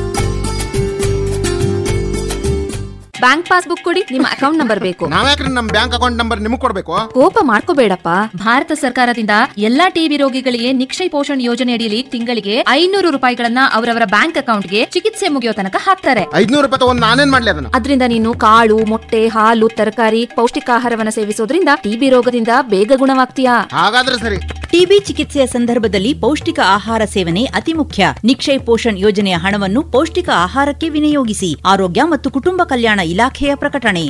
ಬ್ಯಾಂಕ್ ಪಾಸ್ಬುಕ್ ಕೊಡಿ ನಿಮ್ಮ ಅಕೌಂಟ್ ನಂಬರ್ ಬೇಕು ನಾವ್ಯಾಕ್ರಿ ನಮ್ ಬ್ಯಾಂಕ್ ಅಕೌಂಟ್ ನಂಬರ್ ನಿಮಗ್ ಕೊಡ್ಬೇಕು ಕೋಪ ಮಾಡ್ಕೋಬೇಡಪ್ಪ ಭಾರತ ಸರ್ಕಾರದಿಂದ ಎಲ್ಲಾ ಟಿಬಿ ರೋಗಿಗಳಿಗೆ ನಿಕ್ಷಯ ಪೋಷಣ್ ಯೋಜನೆ ಅಡಿಯಲ್ಲಿ ತಿಂಗಳಿಗೆ ಐನೂರು ರೂಪಾಯಿಗಳನ್ನ ಅವರವರ ಬ್ಯಾಂಕ್ ಅಕೌಂಟ್ಗೆ ಚಿಕಿತ್ಸೆ ಮುಗಿಯೋ ತನಕ ಹಾಕ್ತಾರೆ ಐದ್ನೂರು ರೂಪಾಯಿ ತಗೊಂಡ್ ನಾನೇನ್ ಮಾಡ್ಲಿ ಅದನ್ನ ಅದರಿಂದ ನೀನು ಕಾಳು ಮೊಟ್ಟೆ ಹಾಲು ತರಕಾರಿ ಪೌಷ್ಟಿಕಾಹಾರವನ್ನ ಸೇವಿಸೋದ್ರಿಂದ ಟಿಬಿ ರೋಗದಿಂದ ಬೇಗ ಗುಣವಾಗ್ತೀಯಾ ಹಾಗಾದ್ರೆ ಸರಿ ಟಿಬಿ ಚಿಕಿತ್ಸೆಯ ಸಂದರ್ಭದಲ್ಲಿ ಪೌಷ್ಟಿಕ ಆಹಾರ ಸೇವನೆ ಅತಿ ಮುಖ್ಯ ನಿಕ್ಷಯ್ ಪೋಷಣ್ ಯೋಜನೆಯ ಹಣವನ್ನು ಪೌಷ್ಟಿಕ ಆಹಾರಕ್ಕೆ ವಿನಿಯೋಗಿಸಿ ಆರೋಗ್ಯ ಮತ್ತು ಕುಟುಂಬ ಕಲ್ಯಾಣ ಇಲಾಖೆಯ ಪ್ರಕಟಣೆ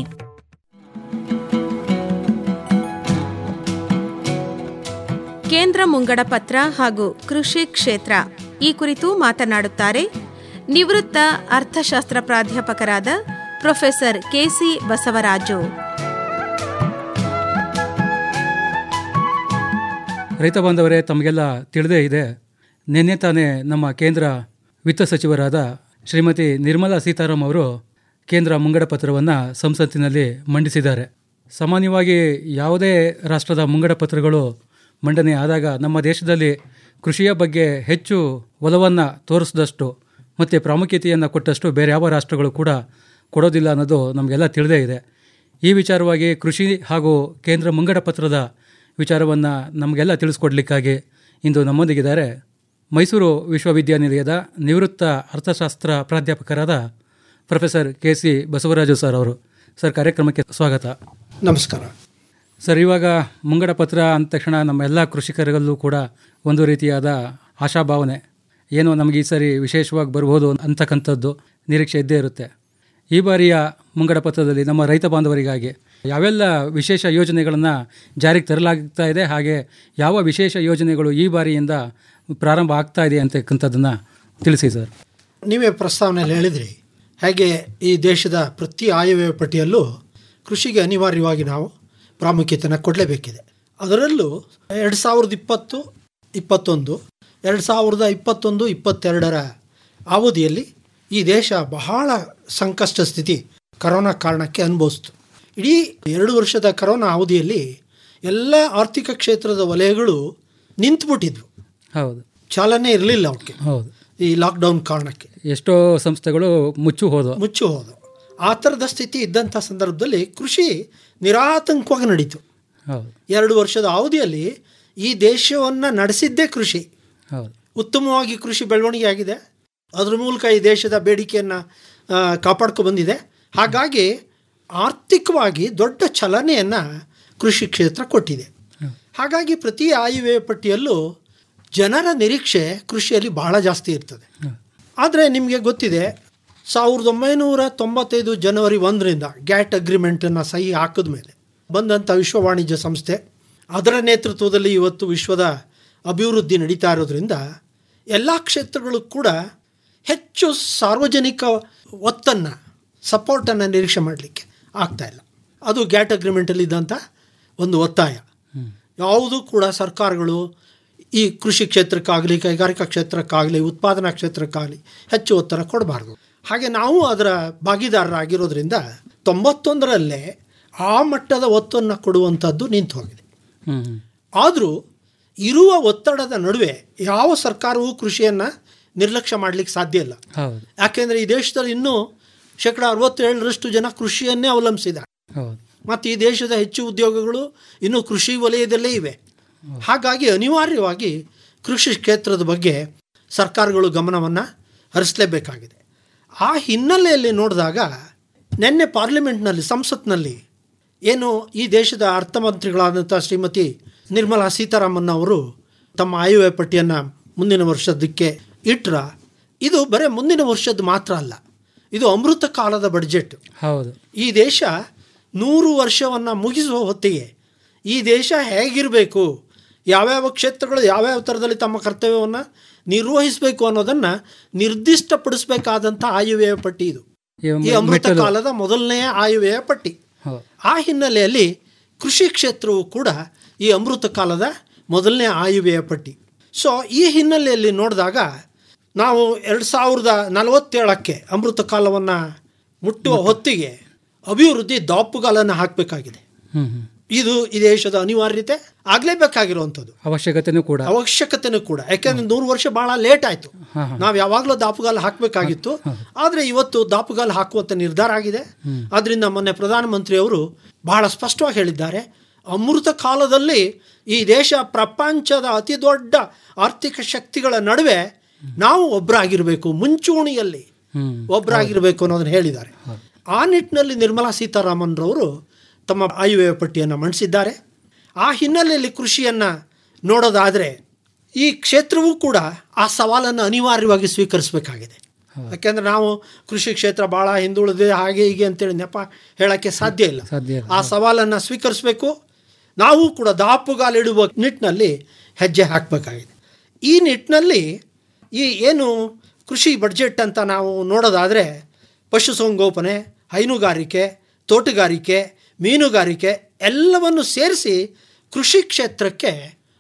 ಕೇಂದ್ರ ಮುಂಗಡ ಪತ್ರ ಹಾಗೂ ಕೃಷಿ ಕ್ಷೇತ್ರ ಈ ಕುರಿತು ಮಾತನಾಡುತ್ತಾರೆ ನಿವೃತ್ತ ಅರ್ಥಶಾಸ್ತ್ರ ಪ್ರಾಧ್ಯಾಪಕರಾದ ಪ್ರೊಫೆಸರ್ ಕೆಸಿ ಬಸವರಾಜು ರೈತ ಬಾಂಧವರೇ ತಮಗೆಲ್ಲ ತಿಳಿದೇ ಇದೆ ನಿನ್ನೆ ತಾನೇ ನಮ್ಮ ಕೇಂದ್ರ ವಿತ್ತ ಸಚಿವರಾದ ಶ್ರೀಮತಿ ನಿರ್ಮಲಾ ಸೀತಾರಾಮ್ ಅವರು ಕೇಂದ್ರ ಮುಂಗಡ ಪತ್ರವನ್ನು ಸಂಸತ್ತಿನಲ್ಲಿ ಮಂಡಿಸಿದ್ದಾರೆ ಸಾಮಾನ್ಯವಾಗಿ ಯಾವುದೇ ರಾಷ್ಟ್ರದ ಮುಂಗಡ ಪತ್ರಗಳು ಮಂಡನೆ ಆದಾಗ ನಮ್ಮ ದೇಶದಲ್ಲಿ ಕೃಷಿಯ ಬಗ್ಗೆ ಹೆಚ್ಚು ಒಲವನ್ನು ತೋರಿಸಿದಷ್ಟು ಮತ್ತು ಪ್ರಾಮುಖ್ಯತೆಯನ್ನು ಕೊಟ್ಟಷ್ಟು ಬೇರೆ ಯಾವ ರಾಷ್ಟ್ರಗಳು ಕೂಡ ಕೊಡೋದಿಲ್ಲ ಅನ್ನೋದು ನಮಗೆಲ್ಲ ತಿಳಿದೇ ಇದೆ ಈ ವಿಚಾರವಾಗಿ ಕೃಷಿ ಹಾಗೂ ಕೇಂದ್ರ ಮುಂಗಡ ಪತ್ರದ ವಿಚಾರವನ್ನು ನಮಗೆಲ್ಲ ತಿಳಿಸ್ಕೊಡ್ಲಿಕ್ಕಾಗಿ ಇಂದು ನಮ್ಮೊಂದಿಗಿದ್ದಾರೆ ಮೈಸೂರು ವಿಶ್ವವಿದ್ಯಾನಿಲಯದ ನಿವೃತ್ತ ಅರ್ಥಶಾಸ್ತ್ರ ಪ್ರಾಧ್ಯಾಪಕರಾದ professor K C Basavaraju sir ಅವರು ಸರ್ ಕಾರ್ಯಕ್ರಮಕ್ಕೆ ಸ್ವಾಗತ ನಮಸ್ಕಾರ ಸರ್ ಇವಾಗ ಮುಂಗಡ ಪತ್ರ ಅಂದ ತಕ್ಷಣ ನಮ್ಮ ಎಲ್ಲ ಕೃಷಿಕರಿಗಲ್ಲೂ ಕೂಡ ಒಂದು ರೀತಿಯಾದ ಆಶಾಭಾವನೆ ಏನೋ ನಮಗೆ ಈ ಸರಿ ವಿಶೇಷವಾಗಿ ಬರ್ಬೋದು ಅಂತಕ್ಕಂಥದ್ದು ನಿರೀಕ್ಷೆ ಇದ್ದೇ ಇರುತ್ತೆ ಈ ಬಾರಿಯ ಮುಂಗಡ ಪತ್ರದಲ್ಲಿ ನಮ್ಮ ರೈತ ಬಾಂಧವರಿಗಾಗಿ ಯಾವೆಲ್ಲ ವಿಶೇಷ ಯೋಜನೆಗಳನ್ನು ಜಾರಿಗೆ ತರಲಾಗ್ತಾ ಇದೆ ಹಾಗೆ ಯಾವ ವಿಶೇಷ ಯೋಜನೆಗಳು ಈ ಬಾರಿಯಿಂದ ಪ್ರಾರಂಭ ಆಗ್ತಾ ಇದೆ ಅಂತಕ್ಕಂಥದ್ದನ್ನು ತಿಳಿಸಿ ಸರ್ ನೀವೇ ಪ್ರಸ್ತಾವನೆಯಲ್ಲಿ ಹೇಳಿದ್ರಿ ಹಾಗೆ ಈ ದೇಶದ ಪ್ರತಿ ಆಯವ್ಯಯ ಪಟ್ಟಿಯಲ್ಲೂ ಕೃಷಿಗೆ ಅನಿವಾರ್ಯವಾಗಿ ನಾವು ಪ್ರಾಮುಖ್ಯತೆಯನ್ನು ಕೊಡಲೇಬೇಕಿದೆ ಅದರಲ್ಲೂ ಎರಡು ಸಾವಿರದ ಇಪ್ಪತ್ತು ಇಪ್ಪತ್ತೊಂದು ಎರಡು ಸಾವಿರದ ಇಪ್ಪತ್ತೊಂದು ಇಪ್ಪತ್ತೆರಡರ ಅವಧಿಯಲ್ಲಿ ಈ ದೇಶ ಬಹಳ ಸಂಕಷ್ಟ ಸ್ಥಿತಿ ಕರೋನಾ ಕಾರಣಕ್ಕೆ ಅನುಭವಿಸ್ತು ಇಡೀ ಎರಡು ವರ್ಷದ ಕರೋನಾ ಅವಧಿಯಲ್ಲಿ ಎಲ್ಲ ಆರ್ಥಿಕ ಕ್ಷೇತ್ರದ ವಲಯಗಳು ನಿಂತುಬಿಟ್ಟಿದ್ವು ಹೌದು ಚಾಲನೆ ಇರಲಿಲ್ಲ ಅವಕ್ಕೆ ಹೌದು ಈ ಲಾಕ್ಡೌನ್ ಕಾರಣಕ್ಕೆ ಎಷ್ಟೋ ಸಂಸ್ಥೆಗಳು ಮುಚ್ಚು ಹೋದವು ಮುಚ್ಚು ಹೋದವು ಆ ಥರದ ಸ್ಥಿತಿ ಇದ್ದಂಥ ಸಂದರ್ಭದಲ್ಲಿ ಕೃಷಿ ನಿರಾತಂಕವಾಗಿ ನಡೀತು ಹೌದು ಎರಡು ವರ್ಷದ ಅವಧಿಯಲ್ಲಿ ಈ ದೇಶವನ್ನು ನಡೆಸಿದ್ದೇ ಕೃಷಿ ಹೌದು ಉತ್ತಮವಾಗಿ ಕೃಷಿ ಬೆಳವಣಿಗೆ ಆಗಿದೆ ಅದ್ರ ಮೂಲಕ ಈ ದೇಶದ ಬೇಡಿಕೆಯನ್ನು ಕಾಪಾಡ್ಕೊ ಬಂದಿದೆ ಹಾಗಾಗಿ ಆರ್ಥಿಕವಾಗಿ ದೊಡ್ಡ ಚಲನೆಯನ್ನು ಕೃಷಿ ಕ್ಷೇತ್ರ ಕೊಟ್ಟಿದೆ ಹಾಗಾಗಿ ಪ್ರತಿ ಆಯವ್ಯಯ ಪಟ್ಟಿಯಲ್ಲೂ ಜನರ ನಿರೀಕ್ಷೆ ಕೃಷಿಯಲ್ಲಿ ಬಹಳ ಜಾಸ್ತಿ ಇರ್ತದೆ ಆದರೆ ನಿಮಗೆ ಗೊತ್ತಿದೆ ಸಾವಿರದ ಒಂಬೈನೂರ ತೊಂಬತ್ತೈದು ಜನವರಿ ಒಂದರಿಂದ ಗ್ಯಾಟ್ ಅಗ್ರಿಮೆಂಟನ್ನು ಸಹಿ ಹಾಕಿದ ಮೇಲೆ ಬಂದಂಥ ವಿಶ್ವ ವಾಣಿಜ್ಯ ಸಂಸ್ಥೆ ಅದರ ನೇತೃತ್ವದಲ್ಲಿ ಇವತ್ತು ವಿಶ್ವದ ಅಭಿವೃದ್ಧಿ ನಡೀತಾ ಇರೋದ್ರಿಂದ ಎಲ್ಲ ಕ್ಷೇತ್ರಗಳು ಕೂಡ ಹೆಚ್ಚು ಸಾರ್ವಜನಿಕ ಒತ್ತನ್ನು ಸಪೋರ್ಟನ್ನು ನಿರೀಕ್ಷೆ ಮಾಡಲಿಕ್ಕೆ ಆಗ್ತಾ ಇಲ್ಲ ಅದು ಗ್ಯಾಟ್ ಅಗ್ರಿಮೆಂಟಲ್ಲಿ ಇದ್ದಂಥ ಒಂದು ಒತ್ತಾಯ ಯಾವುದೂ ಕೂಡ ಸರ್ಕಾರಗಳು ಈ ಕೃಷಿ ಕ್ಷೇತ್ರಕ್ಕಾಗಲಿ ಕೈಗಾರಿಕಾ ಕ್ಷೇತ್ರಕ್ಕಾಗಲಿ ಉತ್ಪಾದನಾ ಕ್ಷೇತ್ರಕ್ಕಾಗಲಿ ಹೆಚ್ಚು ಒತ್ತಡ ಕೊಡಬಾರ್ದು ಹಾಗೆ ನಾವು ಅದರ ಭಾಗಿದಾರರಾಗಿರೋದ್ರಿಂದ ತೊಂಬತ್ತೊಂದರಲ್ಲೇ ಆ ಮಟ್ಟದ ಒತ್ತನ್ನು ಕೊಡುವಂಥದ್ದು ನಿಂತು ಹೋಗಿದೆ ಹ್ಮ್ ಆದರೂ ಇರುವ ಒತ್ತಡದ ನಡುವೆ ಯಾವ ಸರ್ಕಾರವೂ ಕೃಷಿಯನ್ನು ನಿರ್ಲಕ್ಷ್ಯ ಮಾಡಲಿಕ್ಕೆ ಸಾಧ್ಯ ಇಲ್ಲ ಹೌದು ಯಾಕೆಂದರೆ ಈ ದೇಶದಲ್ಲಿ ಇನ್ನೂ ಶೇಕಡ ಅರವತ್ತೇಳರಷ್ಟು ಜನ ಕೃಷಿಯನ್ನೇ ಅವಲಂಬಿಸಿದ್ದಾರೆ ಹೌದು ಮತ್ತು ಈ ದೇಶದ ಹೆಚ್ಚು ಉದ್ಯೋಗಗಳು ಇನ್ನೂ ಕೃಷಿ ವಲಯದಲ್ಲೇ ಇವೆ ಹಾಗಾಗಿ ಅನಿವಾರ್ಯವಾಗಿ ಕೃಷಿ ಕ್ಷೇತ್ರದ ಬಗ್ಗೆ ಸರ್ಕಾರಗಳು ಗಮನವನ್ನು ಹರಿಸಲೇಬೇಕಾಗಿದೆ ಆ ಹಿನ್ನೆಲೆಯಲ್ಲಿ ನೋಡಿದಾಗ ನಿನ್ನೆ ಪಾರ್ಲಿಮೆಂಟ್ನಲ್ಲಿ ಸಂಸತ್ನಲ್ಲಿ ಏನು ಈ ದೇಶದ ಅರ್ಥಮಂತ್ರಿಗಳಾದಂಥ ಶ್ರೀಮತಿ ನಿರ್ಮಲಾ ಸೀತಾರಾಮನ್ ಅವರು ತಮ್ಮ ಆಯವ್ಯಯ ಪಟ್ಟಿಯನ್ನು ಮುಂದಿನ ವರ್ಷದಕ್ಕೆ ಇಟ್ರ ಇದು ಬರೀ ಮುಂದಿನ ವರ್ಷದ್ದು ಮಾತ್ರ ಅಲ್ಲ ಇದು ಅಮೃತ ಕಾಲದ ಬಡ್ಜೆಟ್ ಹೌದು ಈ ದೇಶ ನೂರು ವರ್ಷವನ್ನು ಮುಗಿಸುವ ಹೊತ್ತಿಗೆ ಈ ದೇಶ ಹೇಗಿರಬೇಕು ಯಾವ್ಯಾವ ಕ್ಷೇತ್ರಗಳು ಯಾವ್ಯಾವ ಥರದಲ್ಲಿ ತಮ್ಮ ಕರ್ತವ್ಯವನ್ನು ನಿರ್ವಹಿಸಬೇಕು ಅನ್ನೋದನ್ನು ನಿರ್ದಿಷ್ಟಪಡಿಸಬೇಕಾದಂಥ ಆಯವ್ಯಯ ಪಟ್ಟಿ ಇದು ಈ ಅಮೃತ ಮೆಟ್ಟಲು. ಕಾಲದ ಮೊದಲನೆಯ ಆಯವ್ಯಯ ಪಟ್ಟಿ ಹೌದು ಆ ಹಿನ್ನೆಲೆಯಲ್ಲಿ ಕೃಷಿ ಕ್ಷೇತ್ರವು ಕೂಡ ಈ ಅಮೃತ ಕಾಲದ ಮೊದಲನೇ ಆಯವ್ಯಯ ಪಟ್ಟಿ ಸೊ ಈ ಹಿನ್ನೆಲೆಯಲ್ಲಿ ನೋಡಿದಾಗ ನಾವು ಎರಡು ಸಾವಿರದ ನಲವತ್ತೇಳಕ್ಕೆ ಅಮೃತ ಕಾಲವನ್ನು ಮುಟ್ಟುವ ಹೊತ್ತಿಗೆ ಅಭಿವೃದ್ಧಿ ದಾಪುಗಾಲನ್ನು ಹಾಕಬೇಕಾಗಿದೆ ಹ್ಮ್ ಹ್ಮ್ ಇದು ಈ ದೇಶದ ಅನಿವಾರ್ಯತೆ ಆಗಲೇಬೇಕಾಗಿರುವಂಥದ್ದು ಅವಶ್ಯಕತೆನೂ ಕೂಡ ಅವಶ್ಯಕತೆನೂ ಕೂಡ ಯಾಕೆಂದ್ರೆ ನೂರು ವರ್ಷ ಬಹಳ ಲೇಟ್ ಆಯಿತು ಹಾ, ಹಾ. ನಾವು ಯಾವಾಗಲೂ ದಾಪುಗಾಲ ಹಾಕಬೇಕಾಗಿತ್ತು ಆದರೆ ಇವತ್ತು ದಾಪುಗಾಲ ಹಾಕುವಂಥ ನಿರ್ಧಾರ ಆಗಿದೆ ಆದ್ದರಿಂದ ಮೊನ್ನೆ ಪ್ರಧಾನಮಂತ್ರಿಯವರು ಬಹಳ ಸ್ಪಷ್ಟವಾಗಿ ಹೇಳಿದ್ದಾರೆ ಅಮೃತ ಕಾಲದಲ್ಲಿ ಈ ದೇಶ ಪ್ರಪಂಚದ ಅತಿ ದೊಡ್ಡ ಆರ್ಥಿಕ ಶಕ್ತಿಗಳ ನಡುವೆ ನಾವು ಒಬ್ಬರಾಗಿರಬೇಕು ಮುಂಚೂಣಿಯಲ್ಲಿ ಹ್ಮ್ ಒಬ್ಬರಾಗಿರಬೇಕು ಅನ್ನೋದನ್ನು ಹೇಳಿದ್ದಾರೆ ಆ ನಿಟ್ಟಿನಲ್ಲಿ ನಿರ್ಮಲಾ ಸೀತಾರಾಮನ್ ರವರು ತಮ್ಮ ಆಯವ್ಯಯ ಪಟ್ಟಿಯನ್ನು ಮಂಡಿಸಿದ್ದಾರೆ ಆ ಹಿನ್ನೆಲೆಯಲ್ಲಿ ಕೃಷಿಯನ್ನು ನೋಡೋದಾದರೆ ಈ ಕ್ಷೇತ್ರವೂ ಕೂಡ ಆ ಸವಾಲನ್ನು ಅನಿವಾರ್ಯವಾಗಿ ಸ್ವೀಕರಿಸಬೇಕಾಗಿದೆ ಯಾಕೆಂದ್ರೆ ನಾವು ಕೃಷಿ ಕ್ಷೇತ್ರ ಭಾಳ ಹಿಂದುಳಿದಿದೆ ಹಾಗೆ ಹೀಗೆ ಅಂತೇಳಿ ನೆಪ ಹೇಳೋಕ್ಕೆ ಸಾಧ್ಯ ಇಲ್ಲ ಸಾಧ್ಯ ಇಲ್ಲ. ಆ ಸವಾಲನ್ನು ಸ್ವೀಕರಿಸಬೇಕು ನಾವು ಕೂಡ ದಾಪುಗಾಲಿಡುವ ನಿಟ್ಟಿನಲ್ಲಿ ಹೆಜ್ಜೆ ಹಾಕಬೇಕಾಗಿದೆ ಈ ನಿಟ್ಟಿನಲ್ಲಿ ಈ ಏನು ಕೃಷಿ ಬಡ್ಜೆಟ್ ಅಂತ ನಾವು ನೋಡೋದಾದರೆ ಪಶುಸಂಗೋಪನೆ ಹೈನುಗಾರಿಕೆ ತೋಟಗಾರಿಕೆ ಮೀನುಗಾರಿಕೆ ಎಲ್ಲವನ್ನು ಸೇರಿಸಿ ಕೃಷಿ ಕ್ಷೇತ್ರಕ್ಕೆ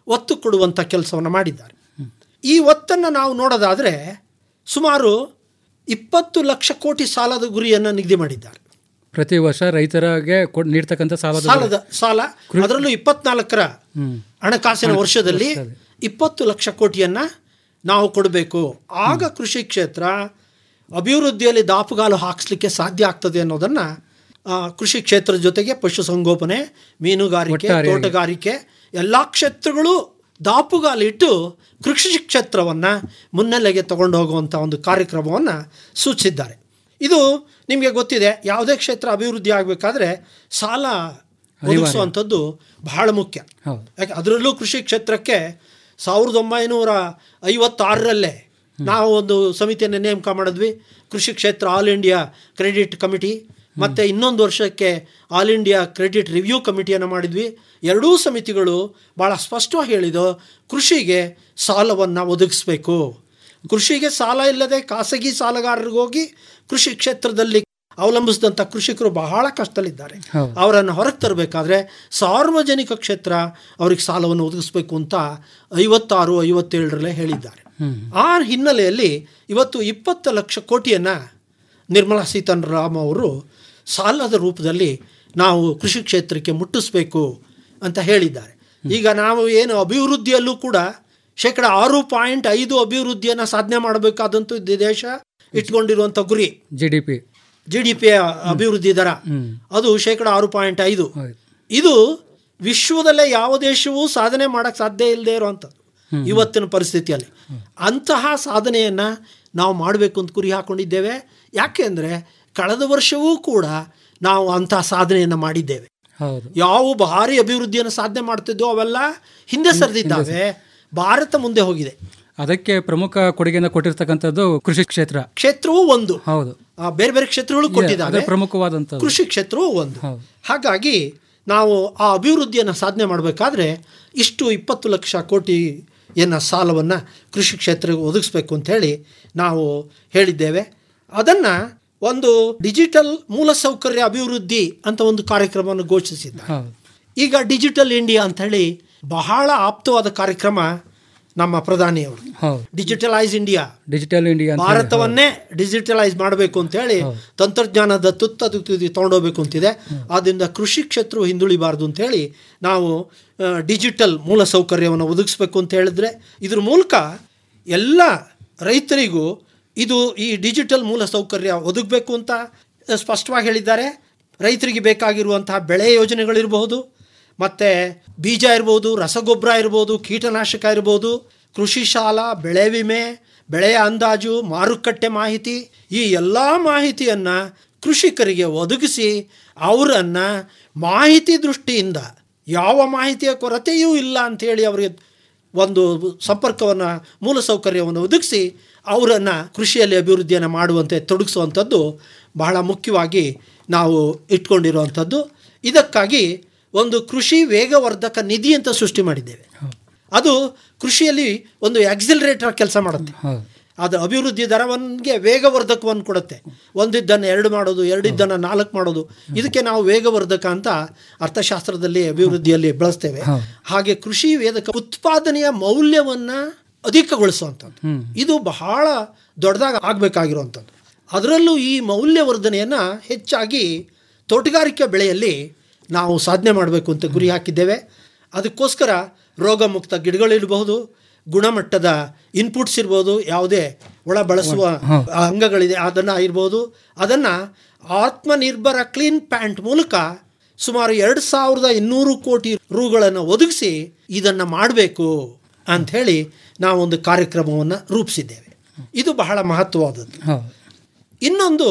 ಒತ್ತು ಕೊಡುವಂಥ ಕೆಲಸವನ್ನು ಮಾಡಿದ್ದಾರೆ ಈ ಒತ್ತನ್ನು ನಾವು ನೋಡೋದಾದರೆ ಸುಮಾರು ಇಪ್ಪತ್ತು ಲಕ್ಷ ಕೋಟಿ ಸಾಲದ ಗುರಿಯನ್ನು ನಿಗದಿ ಮಾಡಿದ್ದಾರೆ ಪ್ರತಿ ವರ್ಷ ರೈತರಿಗೆ ಕೊಡ್ ನೀಡ್ತಕ್ಕಂಥ ಸಾಲದ ಸಾಲದ ಸಾಲ ಅದರಲ್ಲೂ ಇಪ್ಪತ್ನಾಲ್ಕರ ಹ್ಮ್. ಹಣಕಾಸಿನ ವರ್ಷದಲ್ಲಿ ಇಪ್ಪತ್ತು ಲಕ್ಷ ಕೋಟಿಯನ್ನ ನಾವು ಕೊಡಬೇಕು ಆಗ ಕೃಷಿ ಕ್ಷೇತ್ರ ಅಭಿವೃದ್ಧಿಯಲ್ಲಿ ದಾಪುಗಾಲು ಹಾಕಿಸ್ಲಿಕ್ಕೆ ಸಾಧ್ಯ ಆಗ್ತದೆ ಅನ್ನೋದನ್ನ ಆ, ಕೃಷಿ ಕ್ಷೇತ್ರದ ಜೊತೆಗೆ ಪಶುಸಂಗೋಪನೆ ಮೀನುಗಾರಿಕೆ ಒಟ್ಟಾರೆಯಾಗಿ. ತೋಟಗಾರಿಕೆ ಎಲ್ಲ ಕ್ಷೇತ್ರಗಳು ದಾಪುಗಾಲಿಟ್ಟು ಕೃಷಿ ಕ್ಷೇತ್ರವನ್ನು ಮುನ್ನೆಲೆಗೆ ತಗೊಂಡು ಹೋಗುವಂಥ ಒಂದು ಕಾರ್ಯಕ್ರಮವನ್ನು ಸೂಚಿಸಿದ್ದಾರೆ ಇದು ನಿಮಗೆ ಗೊತ್ತಿದೆ ಯಾವುದೇ ಕ್ಷೇತ್ರ ಅಭಿವೃದ್ಧಿ ಆಗಬೇಕಾದ್ರೆ ಸಾಲ ಒದಗಿಸುವಂಥದ್ದು ಬಹಳ ಮುಖ್ಯ ಹೌದು ಯಾಕೆ ಅದರಲ್ಲೂ ಕೃಷಿ ಕ್ಷೇತ್ರಕ್ಕೆ ಸಾವಿರದ ಒಂಬೈನೂರ ಐವತ್ತಾರರಲ್ಲೇ ನಾವು ಒಂದು ಸಮಿತಿಯನ್ನು ನೇಮಕ ಮಾಡಿದ್ವಿ ಕೃಷಿ ಕ್ಷೇತ್ರ ಆಲ್ ಇಂಡಿಯಾ ಕ್ರೆಡಿಟ್ ಕಮಿಟಿ ಮತ್ತು ಇನ್ನೊಂದು ವರ್ಷಕ್ಕೆ ಆಲ್ ಇಂಡಿಯಾ ಕ್ರೆಡಿಟ್ ರಿವ್ಯೂ ಕಮಿಟಿಯನ್ನು ಮಾಡಿದ್ವಿ ಎರಡೂ ಸಮಿತಿಗಳು ಭಾಳ ಸ್ಪಷ್ಟವಾಗಿ ಹೇಳಿದ್ದು ಕೃಷಿಗೆ ಸಾಲವನ್ನು ಒದಗಿಸ್ಬೇಕು ಕೃಷಿಗೆ ಸಾಲ ಇಲ್ಲದೆ ಖಾಸಗಿ ಸಾಲಗಾರರಿಗೆ ಹೋಗಿ ಕೃಷಿ ಕ್ಷೇತ್ರದಲ್ಲಿ ಅವಲಂಬಿಸಿದಂಥ ಕೃಷಿಕರು ಬಹಳ ಕಷ್ಟದಲ್ಲಿದ್ದಾರೆ ಹೌದು. ಅವರನ್ನು ಹೊರಗೆ ತರಬೇಕಾದ್ರೆ ಸಾರ್ವಜನಿಕ ಕ್ಷೇತ್ರ ಅವ್ರಿಗೆ ಸಾಲವನ್ನು ಒದಗಿಸ್ಬೇಕು ಅಂತ ಐವತ್ತಾರು ಐವತ್ತೇಳರಲ್ಲೇ ಹೇಳಿದ್ದಾರೆ ಹ್ಮ್. ಆ ಹಿನ್ನೆಲೆಯಲ್ಲಿ ಇವತ್ತು ಇಪ್ಪತ್ತು ಲಕ್ಷ ಕೋಟಿಯನ್ನು ನಿರ್ಮಲಾ ಸೀತಾರಾಮ್ ಅವರು ಸಾಲದ ರೂಪದಲ್ಲಿ ನಾವು ಕೃಷಿ ಕ್ಷೇತ್ರಕ್ಕೆ ಮುಟ್ಟಿಸ್ಬೇಕು ಅಂತ ಹೇಳಿದ್ದಾರೆ ಈಗ ನಾವು ಏನು ಅಭಿವೃದ್ಧಿಯಲ್ಲೂ ಕೂಡ ಶೇಕಡ ಆರು ಪಾಯಿಂಟ್ ಐದು ಅಭಿವೃದ್ಧಿಯನ್ನು ಸಾಧನೆ ಮಾಡಬೇಕಾದಂತೂ ಈ ದೇಶ ಇಟ್ಕೊಂಡಿರುವಂಥ ಗುರಿ G D P G D ಪಿಯ ಅಭಿವೃದ್ಧಿ ದರ ಹ್ಮ್. ಅದು ಶೇಕಡ ಆರು ಪಾಯಿಂಟ್ ಐದು ಹೌದು. ಇದು ವಿಶ್ವದಲ್ಲೇ ಯಾವ ದೇಶವೂ ಸಾಧನೆ ಮಾಡಕ್ಕೆ ಸಾಧ್ಯ ಇಲ್ಲದೆ ಇರುವಂಥದ್ದು ಹ್ಮ್. ಇವತ್ತಿನ ಪರಿಸ್ಥಿತಿಯಲ್ಲಿ ಅಂತಹ ಸಾಧನೆಯನ್ನು ನಾವು ಮಾಡಬೇಕು ಅಂತ ಗುರಿ ಹಾಕೊಂಡಿದ್ದೇವೆ ಯಾಕೆ ಅಂದರೆ ಕಳೆದ ವರ್ಷವೂ ಕೂಡ ನಾವು ಅಂತಹ ಸಾಧನೆಯನ್ನು ಮಾಡಿದ್ದೇವೆ ಹೌದು ಯಾವ ಭಾರಿ ಅಭಿವೃದ್ಧಿಯನ್ನು ಸಾಧನೆ ಮಾಡ್ತಿದ್ದೋ ಅವೆಲ್ಲ ಹಿಂದೆ ಸರಿದಿದ್ದಾವೆ ಭಾರತ ಮುಂದೆ ಹೋಗಿದೆ ಅದಕ್ಕೆ ಪ್ರಮುಖ ಕೊಡುಗೆಯನ್ನು ಕೊಟ್ಟಿರ್ತಕ್ಕಂಥದ್ದು ಕೃಷಿ ಕ್ಷೇತ್ರ ಕ್ಷೇತ್ರವೂ ಒಂದು ಹೌದು ಆ, ಬೇರೆ ಬೇರೆ ಕ್ಷೇತ್ರಗಳು ಅದೇ ಕೊಟ್ಟಿದ್ದಾವೆ ಪ್ರಮುಖವಾದಂಥದ್ದು ಕೃಷಿ ಕ್ಷೇತ್ರವೂ ಒಂದು ಹೌದು. ಹಾಗಾಗಿ ನಾವು ಆ ಅಭಿವೃದ್ಧಿಯನ್ನು ಸಾಧನೆ ಮಾಡಬೇಕಾದ್ರೆ ಇಷ್ಟು ಇಪ್ಪತ್ತು ಲಕ್ಷ ಕೋಟಿಯನ್ನು ಸಾಲವನ್ನು ಕೃಷಿ ಕ್ಷೇತ್ರಕ್ಕೆ ಒದಗಿಸ್ಬೇಕು ಅಂತ ಹೇಳಿ ನಾವು ಹೇಳಿದ್ದೇವೆ ಅದನ್ನು ಒಂದು ಡಿಜಿಟಲ್ ಮೂಲಸೌಕರ್ಯ ಅಭಿವೃದ್ಧಿ ಅಂತ ಒಂದು ಕಾರ್ಯಕ್ರಮವನ್ನು ಘೋಷಿಸಿದ್ದಾರೆ ಹೌದು ಈಗ ಡಿಜಿಟಲ್ ಇಂಡಿಯಾ ಅಂತ ಹೇಳಿ ಬಹಳ ಆಪ್ತವಾದ ಕಾರ್ಯಕ್ರಮ ನಮ್ಮ ಪ್ರಧಾನಿಯವರು ಹೌದು ಡಿಜಿಟಲೈಸ್ ಇಂಡಿಯಾ ಡಿಜಿಟಲ್ ಇಂಡಿಯಾ ಅಂತ ಹೇಳಿ, ಭಾರತವನ್ನೇ ಡಿಜಿಟಲೈಸ್ ಮಾಡಬೇಕು ಅಂತ ಹೇಳಿ ತಂತ್ರಜ್ಞಾನದ ತುತ್ತ ತುದಿ ತಗೊಂಡೋಗ್ಬೇಕು ಅಂತಿದೆ ಆದ್ದರಿಂದ ಕೃಷಿ ಕ್ಷೇತ್ರವು ಹಿಂದುಳಿಬಾರ್ದು ಅಂತ ಹೇಳಿ ನಾವು ಆ, ಡಿಜಿಟಲ್ ಮೂಲಸೌಕರ್ಯವನ್ನು ಒದಗಿಸ್ಬೇಕು ಅಂತ ಹೇಳಿದ್ರೆ ಇದ್ರ ಮೂಲಕ ಎಲ್ಲ ರೈತರಿಗೂ ಇದು ಈ ಡಿಜಿಟಲ್ ಮೂಲಸೌಕರ್ಯ ಒದಗಬೇಕು ಅಂತ ಆ, ಸ್ಪಷ್ಟವಾಗಿ ಹೇಳಿದ್ದಾರೆ ರೈತರಿಗೆ ಬೇಕಾಗಿರುವಂತಹ ಬೆಳೆ ಯೋಜನೆಗಳಿರಬಹುದು ಮತ್ತು ಬೀಜ ಇರ್ಬೋದು ರಸಗೊಬ್ಬರ ಇರ್ಬೋದು ಕೀಟನಾಶಕ ಇರ್ಬೋದು ಕೃಷಿ ಶಾಲಾ ಬೆಳೆ ವಿಮೆ ಬೆಳೆಯ ಅಂದಾಜು ಮಾರುಕಟ್ಟೆ ಮಾಹಿತಿ ಈ ಎಲ್ಲ ಮಾಹಿತಿಯನ್ನು ಕೃಷಿಕರಿಗೆ ಒದಗಿಸಿ ಅವರನ್ನು ಮಾಹಿತಿ ದೃಷ್ಟಿಯಿಂದ ಯಾವ ಮಾಹಿತಿಯ ಕೊರತೆಯೂ ಇಲ್ಲ ಅಂಥೇಳಿ ಅವರಿಗೆ ಒಂದು ಸಂಪರ್ಕವನ್ನು ಮೂಲಸೌಕರ್ಯವನ್ನು ಒದಗಿಸಿ ಅವರನ್ನು ಕೃಷಿಯಲ್ಲಿ ಅಭಿವೃದ್ಧಿಯನ್ನು ಮಾಡುವಂತೆ ತೊಡಗಿಸುವಂಥದ್ದು ಬಹಳ ಮುಖ್ಯವಾಗಿ ನಾವು ಇಟ್ಕೊಂಡಿರುವಂಥದ್ದು ಇದಕ್ಕಾಗಿ ಒಂದು ಕೃಷಿ ವೇಗವರ್ಧಕ ನಿಧಿ ಅಂತ ಸೃಷ್ಟಿ ಮಾಡಿದ್ದೇವೆ ಅದು ಕೃಷಿಯಲ್ಲಿ ಒಂದು ಆಕ್ಸಿಲರೇಟರ್ ಕೆಲಸ ಮಾಡುತ್ತೆ ಹೌದು ಅದು ಅಭಿವೃದ್ಧಿ ದರವನ್ಗೆ ವೇಗವರ್ಧಕವನ್ನು ಕೊಡುತ್ತೆ ಒಂದಿದ್ದನ್ನು ಎರಡು ಮಾಡೋದು ಎರಡಿದ್ದನ್ನು ನಾಲ್ಕು ಮಾಡೋದು ಇದಕ್ಕೆ ನಾವು ವೇಗವರ್ಧಕ ಅಂತ ಅರ್ಥಶಾಸ್ತ್ರದಲ್ಲಿ ಅಭಿವೃದ್ಧಿಯಲ್ಲಿ ಬಳಸ್ತೇವೆ ಹೌದು. ಹಾಗೆ ಕೃಷಿ ವೇದಕ ಉತ್ಪಾದನೆಯ ಮೌಲ್ಯವನ್ನು ಅಧಿಕಗೊಳಿಸುವಂಥದ್ದು ಹ್ಮ್ ಇದು ಬಹಳ ದೊಡ್ಡದಾಗಿ ಆಗಬೇಕಾಗಿರುವಂಥದ್ದು ಅದರಲ್ಲೂ ಈ ಮೌಲ್ಯವರ್ಧನೆಯನ್ನು ಹೆಚ್ಚಾಗಿ ತೋಟಗಾರಿಕೆ ಬೆಳೆಯಲ್ಲಿ ನಾವು ಸಾಧನೆ ಮಾಡಬೇಕು ಅಂತ ಗುರಿ ಹಾಕಿದ್ದೇವೆ ಅದಕ್ಕೋಸ್ಕರ ರೋಗಮುಕ್ತ ಗಿಡಗಳಿರಬಹುದು ಗುಣಮಟ್ಟದ ಇನ್ಪುಟ್ಸ್ ಇರ್ಬೋದು ಯಾವುದೇ ಒಳ ಬಳಸುವ ಅಂಗಗಳಿದೆ ಅದನ್ನು ಇರ್ಬೋದು ಅದನ್ನು ಆತ್ಮನಿರ್ಭರ ಕ್ಲೀನ್ ಪ್ಯಾಂಟ್ ಮೂಲಕ ಸುಮಾರು ಎರಡು ಸಾವಿರದ ಇನ್ನೂರು ಕೋಟಿ ರೂಗಳನ್ನು ಒದಗಿಸಿ ಇದನ್ನು ಮಾಡಬೇಕು ಅಂಥೇಳಿ ನಾವು ಒಂದು ಕಾರ್ಯಕ್ರಮವನ್ನು ರೂಪಿಸಿದ್ದೇವೆ ಇದು ಬಹಳ ಮಹತ್ವವಾದದ್ದು ಹೌದು ಇನ್ನೊಂದು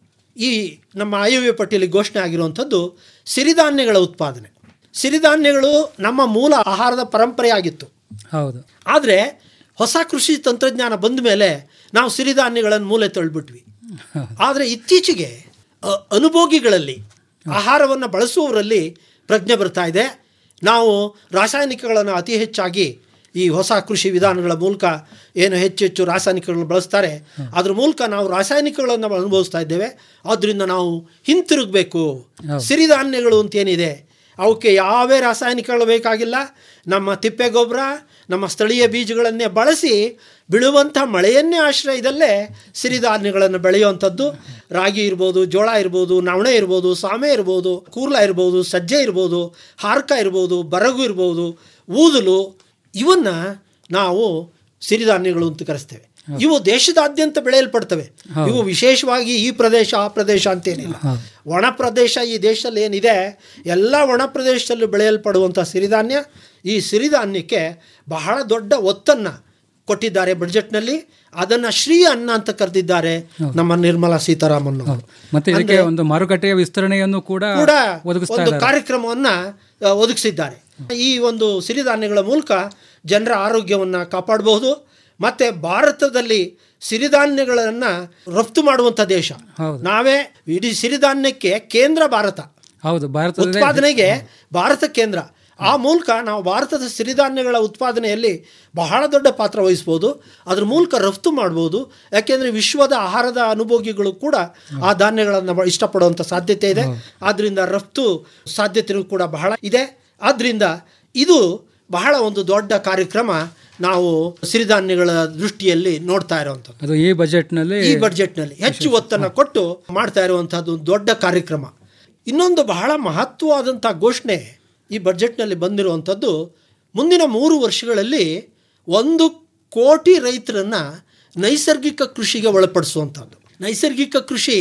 ಈ ನಮ್ಮ ಆಯವ್ಯ ಪಟ್ಟಿಯಲ್ಲಿ ಘೋಷಣೆ ಆಗಿರುವಂಥದ್ದು ಸಿರಿಧಾನ್ಯಗಳ ಉತ್ಪಾದನೆ ಸಿರಿಧಾನ್ಯಗಳು ನಮ್ಮ ಮೂಲ ಆಹಾರದ ಪರಂಪರೆಯಾಗಿತ್ತು ಹೌದು ಆದರೆ ಹೊಸ ಕೃಷಿ ತಂತ್ರಜ್ಞಾನ ಬಂದ ಮೇಲೆ ನಾವು ಸಿರಿಧಾನ್ಯಗಳನ್ನು ಮೂಲೆ ತಳ್ಳಿಬಿಟ್ವಿ ಆದರೆ ಇತ್ತೀಚೆಗೆ ಅ, ಅನುಭೋಗಿಗಳಲ್ಲಿ ಆಹಾರವನ್ನು ಬಳಸುವವರಲ್ಲಿ ಪ್ರಜ್ಞೆ ಬರ್ತಾ ಇದೆ ನಾವು ರಾಸಾಯನಿಕಗಳನ್ನು ಅತಿ ಹೆಚ್ಚಾಗಿ ಈ ಹೊಸ ಕೃಷಿ ವಿಧಾನಗಳ ಮೂಲಕ ಏನು ಹೆಚ್ಚು ಹೆಚ್ಚು ರಾಸಾಯನಿಕಗಳನ್ನು ಬಳಸ್ತಾರೆ ಅದ್ರ ಮೂಲಕ ನಾವು ರಾಸಾಯನಿಕಗಳನ್ನು ಅನುಭವಿಸ್ತಾ ಇದ್ದೇವೆ ಆದ್ದರಿಂದ ನಾವು ಹಿಂತಿರುಗಬೇಕು ಹೌದು. ಸಿರಿಧಾನ್ಯಗಳು ಅಂತ ಏನಿದೆ ಅವಕ್ಕೆ ಯಾವೇ ರಾಸಾಯನಿಕಗಳು ಬೇಕಾಗಿಲ್ಲ ನಮ್ಮ ತಿಪ್ಪೆ ಗೊಬ್ಬರ ನಮ್ಮ ಸ್ಥಳೀಯ ಬೀಜಗಳನ್ನೇ ಬಳಸಿ ಬೀಳುವಂಥ ಮಳೆಯನ್ನೇ ಆಶ್ರಯದಲ್ಲೇ ಸಿರಿಧಾನ್ಯಗಳನ್ನು ಬೆಳೆಯುವಂಥದ್ದು ರಾಗಿ ಇರ್ಬೋದು ಜೋಳ ಇರ್ಬೋದು ನವಣೆ ಇರ್ಬೋದು ಸಾಮೆ ಇರ್ಬೋದು ಕೂರ್ಲ ಇರ್ಬೋದು ಸಜ್ಜೆ ಇರ್ಬೋದು ಹಾರ್ಕ ಇರ್ಬೋದು ಬರಗು ಇರ್ಬೋದು ಊದಲು ಇವನ್ನ ನಾವು ಸಿರಿಧಾನ್ಯಗಳು ಅಂತ ಕರೆಸ್ತೇವೆ ಇವು ದೇಶದಾದ್ಯಂತ ಬೆಳೆಯಲ್ಪಡ್ತವೆ ಇವು ವಿಶೇಷವಾಗಿ ಈ ಪ್ರದೇಶ ಆ ಪ್ರದೇಶ ಅಂತೇನಿಲ್ಲ ಒಣ ಪ್ರದೇಶ ಈ ದೇಶದಲ್ಲಿ ಏನಿದೆ ಎಲ್ಲ ಒಣ ಪ್ರದೇಶದಲ್ಲಿ ಬೆಳೆಯಲ್ಪಡುವಂಥ ಸಿರಿಧಾನ್ಯ ಈ ಸಿರಿಧಾನ್ಯಕ್ಕೆ ಬಹಳ ದೊಡ್ಡ ಒತ್ತನ್ನು ಕೊಟ್ಟಿದ್ದಾರೆ ಬಡ್ಜೆಟ್ನಲ್ಲಿ ಅದನ್ನ ಶ್ರೀ ಅನ್ನ ಅಂತ ಕರೆದಿದ್ದಾರೆ ನಮ್ಮ ನಿರ್ಮಲಾ ಸೀತಾರಾಮನ್ ಅವರು. ಮತ್ತೆ ಇದಕ್ಕೆ ಅಂದ್ರೆ ಒಂದು ಮಾರುಕಟ್ಟೆಯ ವಿಸ್ತರಣೆಯನ್ನು ಕೂಡ ಕೂಡ ಒದಗಿಸ್ತಾ ಒಂದು ಇದ್ದಾರೆ ಕಾರ್ಯಕ್ರಮವನ್ನ ಆ, ಒದಗಿಸಿದ್ದಾರೆ ಈ ಒಂದು ಸಿರಿಧಾನ್ಯಗಳ ಮೂಲಕ ಜನರ ಆರೋಗ್ಯವನ್ನ ಕಾಪಾಡಬಹುದು ಮತ್ತೆ ಭಾರತದಲ್ಲಿ ಸಿರಿಧಾನ್ಯಗಳನ್ನ ರಫ್ತು ಮಾಡುವಂತ ದೇಶ ಹೌದು. ನಾವೇ ಇಡೀ ಸಿರಿಧಾನ್ಯಕ್ಕೆ ಕೇಂದ್ರ ಭಾರತ ಹೌದು ಭಾರತದ ಉತ್ಪಾದನೆಗೆ ಭಾರತ ಕೇಂದ್ರ ಆ ಮೂಲಕ ನಾವು ಭಾರತದ ಸಿರಿಧಾನ್ಯಗಳ ಉತ್ಪಾದನೆಯಲ್ಲಿ ಬಹಳ ದೊಡ್ಡ ಪಾತ್ರ ವಹಿಸ್ಬೋದು ಅದ್ರ ಮೂಲಕ ರಫ್ತು ಮಾಡ್ಬೋದು ಯಾಕೆಂದರೆ ವಿಶ್ವದ ಆಹಾರದ ಅನುಭೋಗಿಗಳು ಕೂಡ ಆ ಧಾನ್ಯಗಳನ್ನು ಬ- ಇಷ್ಟಪಡುವಂಥ ಸಾಧ್ಯತೆ ಇದೆ ಆದ್ದರಿಂದ ರಫ್ತು ಸಾಧ್ಯತೆಯೂ ಕೂಡ ಬಹಳ ಇದೆ ಆದ್ದರಿಂದ ಇದು ಬಹಳ ಒಂದು ದೊಡ್ಡ ಕಾರ್ಯಕ್ರಮ ನಾವು ಸಿರಿಧಾನ್ಯಗಳ ದೃಷ್ಟಿಯಲ್ಲಿ ನೋಡ್ತಾ ಇರುವಂಥದ್ದು ಅದು ಈ ಬಜೆಟ್ನಲ್ಲಿ ಈ ಬಡ್ಜೆಟ್ನಲ್ಲಿ ಹೆಚ್ಚು ಒತ್ತನ್ನು ಕೊಟ್ಟು ಮಾಡ್ತಾ ಇರುವಂತಹದ್ದು ಒಂದು ದೊಡ್ಡ ಕಾರ್ಯಕ್ರಮ ಇನ್ನೊಂದು ಬಹಳ ಮಹತ್ವವಾದಂಥ ಘೋಷಣೆ ಈ ಬಡ್ಜೆಟ್ನಲ್ಲಿ ಬಂದಿರುವಂಥದ್ದು ಮುಂದಿನ ಮೂರು ವರ್ಷಗಳಲ್ಲಿ ಒಂದು ಕೋಟಿ ರೈತರನ್ನ ನೈಸರ್ಗಿಕ ಕೃಷಿಗೆ ಒಳಪಡಿಸುವಂಥದ್ದು ನೈಸರ್ಗಿಕ ಕೃಷಿ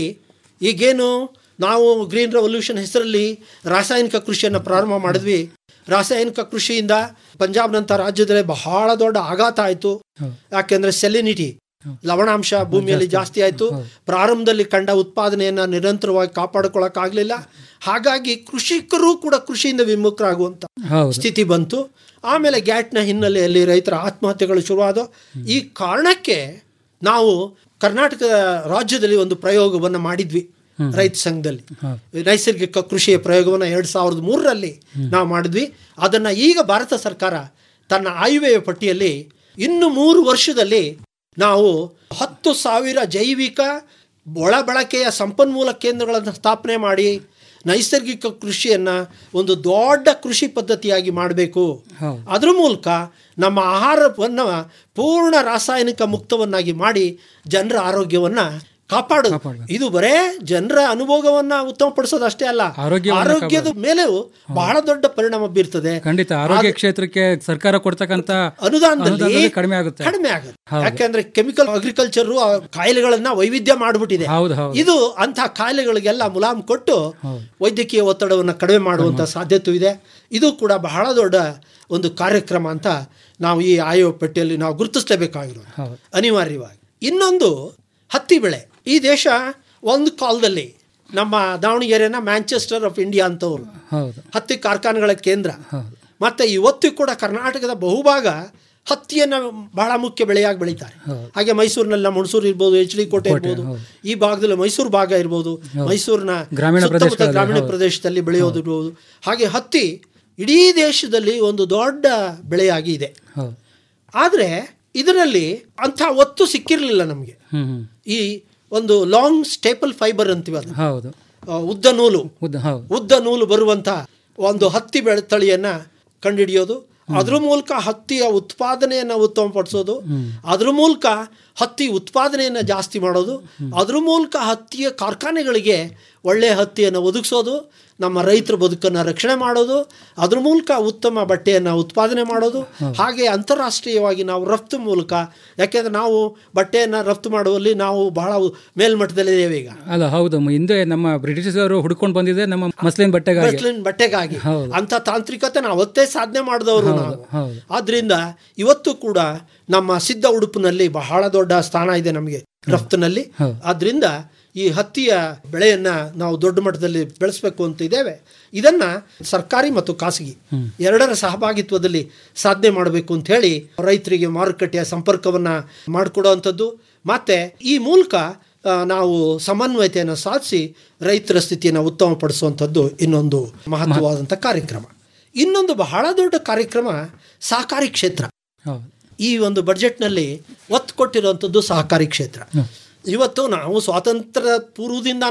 ಈಗೇನು ನಾವು ಗ್ರೀನ್ ರೆವಲ್ಯೂಷನ್ ಹೆಸರಲ್ಲಿ ರಾಸಾಯನಿಕ ಕೃಷಿಯನ್ನು ಪ್ರಾರಂಭ ಮಾಡಿದ್ವಿ ರಾಸಾಯನಿಕ ಕೃಷಿಯಿಂದ ಪಂಜಾಬ್ನಂಥ ರಾಜ್ಯದಲ್ಲಿ ಬಹಳ ದೊಡ್ಡ ಆಘಾತ ಆಯಿತು ಯಾಕೆಂದ್ರೆ ಸೆಲಿನಿಟಿ ಲವಣಾಂಶ ಭೂಮಿಯಲ್ಲಿ ಜಾಸ್ತಿ ಆಯಿತು ಪ್ರಾರಂಭದಲ್ಲಿ ಕಂಡ ಉತ್ಪಾದನೆಯನ್ನು ನಿರಂತರವಾಗಿ ಕಾಪಾಡಿಕೊಳ್ಳೋಕ್ಕಾಗಲಿಲ್ಲ ಹಾಗಾಗಿ ಕೃಷಿಕರು ಕೂಡ ಕೃಷಿಯಿಂದ ವಿಮುಖರಾಗುವಂಥ ಹೌದು. ಸ್ಥಿತಿ ಬಂತು ಆಮೇಲೆ ಗ್ಯಾಟ್ನ ಹಿನ್ನೆಲೆಯಲ್ಲಿ ರೈತರ ಆತ್ಮಹತ್ಯೆಗಳು ಶುರುವಾದವು ಈ ಕಾರಣಕ್ಕೆ ನಾವು ಕರ್ನಾಟಕ ರಾಜ್ಯದಲ್ಲಿ ಒಂದು ಪ್ರಯೋಗವನ್ನು ಮಾಡಿದ್ವಿ ರೈತ ಸಂಘದಲ್ಲಿ ನೈಸರ್ಗಿಕ ಕೃಷಿಯ ಪ್ರಯೋಗವನ್ನು ಎರಡು ಸಾವಿರದ ಮೂರರಲ್ಲಿ ನಾವು ಮಾಡಿದ್ವಿ ಅದನ್ನು ಈಗ ಭಾರತ ಸರ್ಕಾರ ತನ್ನ ಆಯುವ್ಯಯ ಪಟ್ಟಿಯಲ್ಲಿ ಇನ್ನು ಮೂರು ವರ್ಷದಲ್ಲಿ ನಾವು ಹತ್ತು ಸಾವಿರ ಜೈವಿಕ ಒಳ ಬಳಕೆಯ ಸಂಪನ್ಮೂಲ ಕೇಂದ್ರಗಳನ್ನು ಸ್ಥಾಪನೆ ಮಾಡಿ ನೈಸರ್ಗಿಕ ಕೃಷಿಯನ್ನು ಒಂದು ದೊಡ್ಡ ಕೃಷಿ ಪದ್ಧತಿಯಾಗಿ ಮಾಡಬೇಕು ಹೌದು. ಅದ್ರ ಮೂಲಕ ನಮ್ಮ ಆಹಾರವನ್ನು ಪೂರ್ಣ ರಾಸಾಯನಿಕ ಮುಕ್ತವನ್ನಾಗಿ ಮಾಡಿ ಜನರ ಆರೋಗ್ಯವನ್ನ ಕಾಪಾಡು ಇದು ಬರೇ ಜನರ ಅನುಭೋಗವನ್ನ ಉತ್ತಮಪಡಿಸೋದು ಅಷ್ಟೇ ಅಲ್ಲ ಆರೋಗ್ಯವನ್ನ ಆರೋಗ್ಯದ ಮೇಲೆಯೂ ಬಹಳ ದೊಡ್ಡ ಪರಿಣಾಮ ಬೀರ್ತದೆ ಖಂಡಿತ ಆರೋಗ್ಯ ಕ್ಷೇತ್ರಕ್ಕೆ ಸರ್ಕಾರ ಕೊಡ್ತಕ್ಕಂತ ಅನುದಾನದಲ್ಲಿ ಕಡಿಮೆ ಆಗುತ್ತೆ ಕಡಿಮೆ ಆಗುತ್ತೆ ಹೌದು. ಯಾಕೆಂದ್ರೆ ಕೆಮಿಕಲ್ ಅಗ್ರಿಕಲ್ಚರ್ ಕಾಯಿಲೆಗಳನ್ನ ವೈವಿಧ್ಯ ಮಾಡಿಬಿಟ್ಟಿದೆ ಹೌದು ಹೌದು ಇದು ಅಂತಹ ಕಾಯಿಲೆಗಳಿಗೆಲ್ಲ ಮುಲಾಮ್ ಕೊಟ್ಟು ವೈದ್ಯಕೀಯ ಒತ್ತಡವನ್ನು ಕಡಿಮೆ ಮಾಡುವಂಥ ಸಾಧ್ಯತೆ ಇದೆ ಇದು ಕೂಡ ಬಹಳ ದೊಡ್ಡ ಒಂದು ಕಾರ್ಯಕ್ರಮ ಅಂತ ನಾವು ಈ ಆಯೋ ಪಟ್ಟಿಯಲ್ಲಿ ನಾವು ಗುರುತಿಸಲೇಬೇಕಾಗಿರೋದು ಹೌದು ಅನಿವಾರ್ಯವಾಗಿ ಇನ್ನೊಂದು ಹತ್ತಿ ಬೆಳೆ ಈ ದೇಶ ಒಂದು ಕಾಲದಲ್ಲಿ ನಮ್ಮ ದಾವಣಗೆರೆನ ಮ್ಯಾಂಚೆಸ್ಟರ್ ಆಫ್ ಇಂಡಿಯಾ ಅಂತವ್ರು ಹೌದು ಹತ್ತಿ ಕಾರ್ಖಾನೆಗಳ ಕೇಂದ್ರ ಮತ್ತೆ ಇವತ್ತು ಕೂಡ ಕರ್ನಾಟಕದ ಬಹುಭಾಗ ಹತ್ತಿಯನ್ನು ಬಹಳ ಮುಖ್ಯ ಬೆಳೆಯಾಗಿ ಬೆಳೀತಾರೆ ಹಾಗೆ ಮೈಸೂರಿನೆಲ್ಲ ಮಣಸೂರು ಇರ್ಬೋದು ಎಚ್ ಡಿ ಕೋಟೆ ಇರ್ಬೋದು ಈ ಭಾಗದಲ್ಲಿ ಮೈಸೂರು ಭಾಗ ಇರ್ಬೋದು ಮೈಸೂರಿನ ಗ್ರಾಮೀಣ ಸುತ್ತಮುತ್ತ ಪ್ರದೇಶಗಳಲ್ಲಿ, ಗ್ರಾಮೀಣ ಹೌದು. ಪ್ರದೇಶದಲ್ಲಿ ಬೆಳೆಯೋದು ಇರ್ಬೋದು ಹಾಗೆ ಹತ್ತಿ ಇಡೀ ದೇಶದಲ್ಲಿ ಒಂದು ದೊಡ್ಡ ಬೆಳೆಯಾಗಿ ಇದೆ ಹೌದು ಆದರೆ ಇದರಲ್ಲಿ ಅಂಥ ಒತ್ತು ಸಿಕ್ಕಿರಲಿಲ್ಲ ನಮಗೆ ಹ್ಮ್ ಹ್ಮ್ ಈ ಒಂದು ಲಾಂಗ್ ಸ್ಟೇಪಲ್ ಫೈಬರ್ ಅಂತೀವಿ ಅದು ಹೌದು ಆ, ಉದ್ದ ನೂಲು ಉದ್ದ ಹೌದು ಉದ್ದ ನೂಲು ಬರುವಂಥ ಒಂದು ಹತ್ತಿ ಬೆಳೆ ತಳಿಯನ್ನು ಕಂಡುಹಿಡಿಯೋದು ಅದ್ರ ಮೂಲಕ ಹತ್ತಿಯ ಉತ್ಪಾದನೆಯನ್ನು ಉತ್ತಮಪಡಿಸೋದು ಅದ್ರ ಮೂಲಕ ಹತ್ತಿ ಉತ್ಪಾದನೆಯನ್ನು ಜಾಸ್ತಿ ಮಾಡೋದು ಅದ್ರ ಮೂಲಕ ಹತ್ತಿಯ ಕಾರ್ಖಾನೆಗಳಿಗೆ ಒಳ್ಳೆಯ ಹತ್ತಿಯನ್ನು ಒದಗಿಸೋದು ನಮ್ಮ ರೈತರ ಬದುಕನ್ನು ರಕ್ಷಣೆ ಮಾಡೋದು ಅದ್ರ ಮೂಲಕ ಉತ್ತಮ ಬಟ್ಟೆಯನ್ನು ಉತ್ಪಾದನೆ ಮಾಡೋದು ಹಾಗೆ ಅಂತಾರಾಷ್ಟ್ರೀಯವಾಗಿ ನಾವು ರಫ್ತು ಮೂಲಕ ಯಾಕೆಂದ್ರೆ ನಾವು ಬಟ್ಟೆಯನ್ನು ರಫ್ತು ಮಾಡುವಲ್ಲಿ ನಾವು ಬಹಳ ಮೇಲ್ಮಟ್ಟದಲ್ಲಿದ್ದೇವೆ ಈಗ ಅಲ್ಲ ಹೌದು ಹಿಂದೆ ನಮ್ಮ ಬ್ರಿಟಿಷರು ಹುಡ್ಕೊಂಡು ಬಂದಿದೆ ನಮ್ಮ ಮಸ್ಲಿನ್ ಬಟ್ಟೆಗಾಗಿ ಮಸ್ಲಿನ್ ಬಟ್ಟೆಗಾಗಿ ಹೌದು. ಅಂತ ತಾಂತ್ರಿಕತೆ ನಾವು ಅವತ್ತೇ ಸಾಧನೆ ಮಾಡಿದವರು ನಾವು ಹೌದು ಆದ್ರಿಂದ ಇವತ್ತು ಕೂಡ ನಮ್ಮ ಸಿದ್ಧ ಉಡುಪಿನಲ್ಲಿ ಬಹಳ ದೊಡ್ಡ ಸ್ಥಾನ ಇದೆ ನಮಗೆ ರಫ್ತಿನಲ್ಲಿ ಹೌದು. ಆದ್ರಿಂದ ಈ ಹತ್ತಿಯ ಬೆಳೆಯನ್ನ ನಾವು ದೊಡ್ಡ ಮಟ್ಟದಲ್ಲಿ ಬೆಳೆಸಬೇಕು ಅಂತ ಇದ್ದೇವೆ ಇದನ್ನ ಸರ್ಕಾರಿ ಮತ್ತು ಖಾಸಗಿ ಎರಡರ ಸಹಭಾಗಿತ್ವದಲ್ಲಿ ಸಾಧನೆ ಮಾಡಬೇಕು ಅಂತ ಹೇಳಿ ರೈತರಿಗೆ ಮಾರುಕಟ್ಟೆಯ ಸಂಪರ್ಕವನ್ನ ಮಾಡಿಕೊಡುವಂಥದ್ದು ಮತ್ತೆ ಈ ಮೂಲಕ ಆ, ನಾವು ಸಮನ್ವಯತೆಯನ್ನು ಸಾಧಿಸಿ ರೈತರ ಸ್ಥಿತಿಯನ್ನು ಉತ್ತಮಪಡಿಸುವಂಥದ್ದು ಇನ್ನೊಂದು ಮಹತ್ವವಾದಂಥ ಕಾರ್ಯಕ್ರಮ ಇನ್ನೊಂದು ಬಹಳ ದೊಡ್ಡ ಕಾರ್ಯಕ್ರಮ ಸಹಕಾರಿ ಕ್ಷೇತ್ರ ಹೌದು ಈ ಒಂದು ಬಡ್ಜೆಟ್ನಲ್ಲಿ ಒತ್ತು ಕೊಟ್ಟಿರುವಂಥದ್ದು ಸಹಕಾರಿ ಕ್ಷೇತ್ರ ಇವತ್ತು ನಾವು ಸ್ವಾತಂತ್ರ್ಯ ಪೂರ್ವದಿಂದಾನು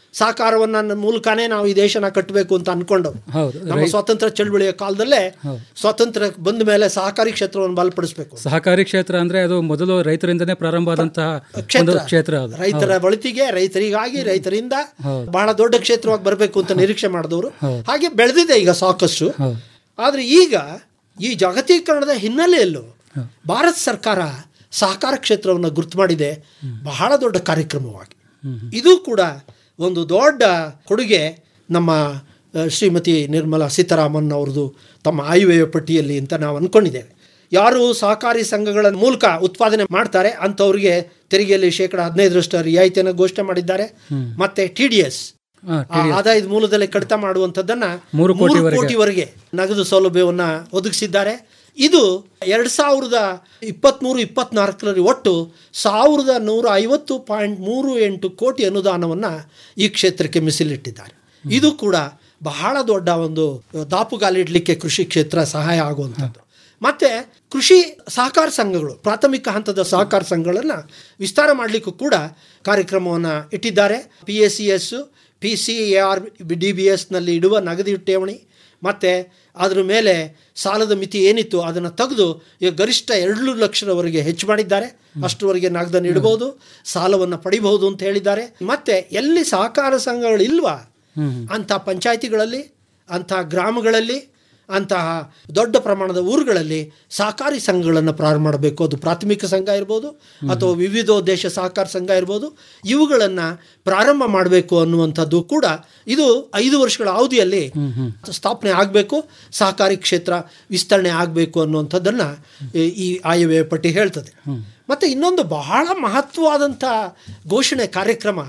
ಸಹಕಾರವನ್ನ ನನ್ನ ಮೂಲಕನೇ ನಾವು ಈ ದೇಶನ ಕಟ್ಟಬೇಕು ಅಂತ ಅನ್ಕೊಂಡು ಹೌದು ನಮ್ಮ ರೈ- ಸ್ವಾತಂತ್ರ್ಯ ಚಳವಳಿಯ ಕಾಲದಲ್ಲೇ ಹೌದು. ಸ್ವಾತಂತ್ರ್ಯ ಬಂದ ಮೇಲೆ ಸಹಕಾರಿ ಕ್ಷೇತ್ರವನ್ನು ಬಲಪಡಿಸಬೇಕು ಸಹಕಾರಿ ಕ್ಷೇತ್ರ ಅಂದ್ರೆ ಅದು ಮೊದಲು ರೈತರಿಂದನೇ ಪ್ರಾರಂಭ ಆದಂತಹ ಒಂದು ಕ್ಷೇತ್ರ ಕ್ಷೇತ್ರ ಅದು ರೈತರ ಹೌದು. ಒಳಿತಿಗೆ ರೈತರಿಗಾಗಿ ರೈತರಿಂದ ಹೌದು. ಬಹಳ ದೊಡ್ಡ ಕ್ಷೇತ್ರವಾಗಿ ಬರಬೇಕು ಅಂತ ನಿರೀಕ್ಷೆ ಮಾಡಿದವರು ಹೌದು. ಹಾಗೆ ಬೆಳೆದಿದೆ ಈಗ ಸಾಕಷ್ಟು ಹೌದು. ಆದರೆ ಈಗ ಈ ಜಾಗತೀಕರಣದ ಹಿನ್ನೆಲೆಯಲ್ಲೂ ಭಾರತ ಸರ್ಕಾರ ಸಹಕಾರ ಕ್ಷೇತ್ರವನ್ನು ಗುರುತು ಮಾಡಿದೆ ಬಹಳ ದೊಡ್ಡ ಕಾರ್ಯಕ್ರಮವಾಗಿ ಇದು ಕೂಡ ಒಂದು ದೊಡ್ಡ ಕೊಡುಗೆ ನಮ್ಮ ಆ, ಶ್ರೀಮತಿ ನಿರ್ಮಲಾ ಸೀತಾರಾಮನ್ ಅವ್ರದ್ದು ತಮ್ಮ ಆಯವ್ಯಯ ಪಟ್ಟಿಯಲ್ಲಿ ಅಂತ ನಾವು ಅಂದ್ಕೊಂಡಿದ್ದೇವೆ ಯಾರು ಸಹಕಾರಿ ಸಂಘಗಳ ಮೂಲಕ ಉತ್ಪಾದನೆ ಮಾಡ್ತಾರೆ ಅಂಥವ್ರಿಗೆ ತೆರಿಗೆಯಲ್ಲಿ ಶೇಕಡ ಹದಿನೈದರಷ್ಟು ರಿಯಾಯಿತಿಯನ್ನು ಘೋಷಣೆ ಮಾಡಿದ್ದಾರೆ ಮತ್ತೆ ಟಿ ಡಿ ಎಸ್ ಹಾ, TDS. ಆದಾಯದ ಮೂಲದಲ್ಲಿ ಕಡಿತ ಮಾಡುವಂಥದ್ದನ್ನ ಮೂರು ಕೋಟಿವರೆಗೆ. ಕೋಟಿವರೆಗೆ ನಗದು ಸೌಲಭ್ಯವನ್ನ ಒದಗಿಸಿದ್ದಾರೆ ಇದು ಎರಡ್ ಸಾವಿರದ ಇಪ್ಪತ್ತ್ಮೂರು ಇಪ್ಪತ್ನಾಲ್ಕರಲ್ಲಿ ಒಟ್ಟು ಸಾವಿರದ ನೂರ ಐವತ್ತು ಪಾಯಿಂಟ್ ಮೂರು ಎಂಟು ಕೋಟಿ ಅನುದಾನವನ್ನು ಈ ಕ್ಷೇತ್ರಕ್ಕೆ ಮೀಸಲಿಟ್ಟಿದ್ದಾರೆ ಇದು ಕೂಡ ಬಹಳ ದೊಡ್ಡ ಒಂದು ದಾಪುಗಾಲಿಡ್ಲಿಕ್ಕೆ ಕೃಷಿ ಕ್ಷೇತ್ರ ಸಹಾಯ ಆಗುವಂಥದ್ದು ಮತ್ತೆ ಕೃಷಿ ಸಹಕಾರ ಸಂಘಗಳು ಪ್ರಾಥಮಿಕ ಹಂತದ ಸಹಕಾರ ಸಂಘಗಳನ್ನು ವಿಸ್ತಾರ ಮಾಡಲಿಕ್ಕೂ ಕೂಡ ಕಾರ್ಯಕ್ರಮವನ್ನು ಇಟ್ಟಿದ್ದಾರೆ P S C S P C A R D B ಎಸ್ನಲ್ಲಿ ಇಡುವ ನಗದು ಠೇವಣಿ ಮತ್ತು ಅದ್ರ ಮೇಲೆ ಸಾಲದ ಮಿತಿ ಏನಿತ್ತು ಅದನ್ನು ತೆಗೆದು ಈಗ ಗರಿಷ್ಠ ಎರಡು ಲಕ್ಷದವರೆಗೆ ಹೆಚ್ಚು ಮಾಡಿದ್ದಾರೆ ಅಷ್ಟರವರೆಗೆ ನಗದನ್ನು ಇಡಬಹುದು ಸಾಲವನ್ನು ಪಡಿಬಹುದು ಅಂತ ಹೇಳಿದ್ದಾರೆ ಮತ್ತೆ ಎಲ್ಲಿ ಸಹಕಾರ ಸಂಘಗಳು ಇಲ್ವಾ ಅಂಥ ಪಂಚಾಯಿತಿಗಳಲ್ಲಿ ಅಂಥ ಗ್ರಾಮಗಳಲ್ಲಿ ಅಂತಹ ದೊಡ್ಡ ಪ್ರಮಾಣದ ಊರುಗಳಲ್ಲಿ ಸಹಕಾರಿ ಸಂಘಗಳನ್ನು ಪ್ರಾರಂಭ ಮಾಡಬೇಕು ಅದು ಪ್ರಾಥಮಿಕ ಸಂಘ ಇರ್ಬೋದು ಅಥವಾ ವಿವಿಧೋದ್ದೇಶ ಸಹಕಾರ ಸಂಘ ಇರ್ಬೋದು ಇವುಗಳನ್ನು ಪ್ರಾರಂಭ ಮಾಡಬೇಕು ಅನ್ನುವಂಥದ್ದು ಕೂಡ ಇದು ಐದು ವರ್ಷಗಳ ಅವಧಿಯಲ್ಲಿ ಸ್ಥಾಪನೆ ಆಗಬೇಕು ಸಹಕಾರಿ ಕ್ಷೇತ್ರ ವಿಸ್ತರಣೆ ಆಗಬೇಕು ಅನ್ನುವಂಥದ್ದನ್ನು ಈ- ಈ ಆಯವ್ಯಯ ಪಟ್ಟಿ ಹೇಳ್ತದೆ ಮತ್ತು ಇನ್ನೊಂದು ಬಹಳ ಮಹತ್ವವಾದಂಥ ಘೋಷಣೆ ಕಾರ್ಯಕ್ರಮ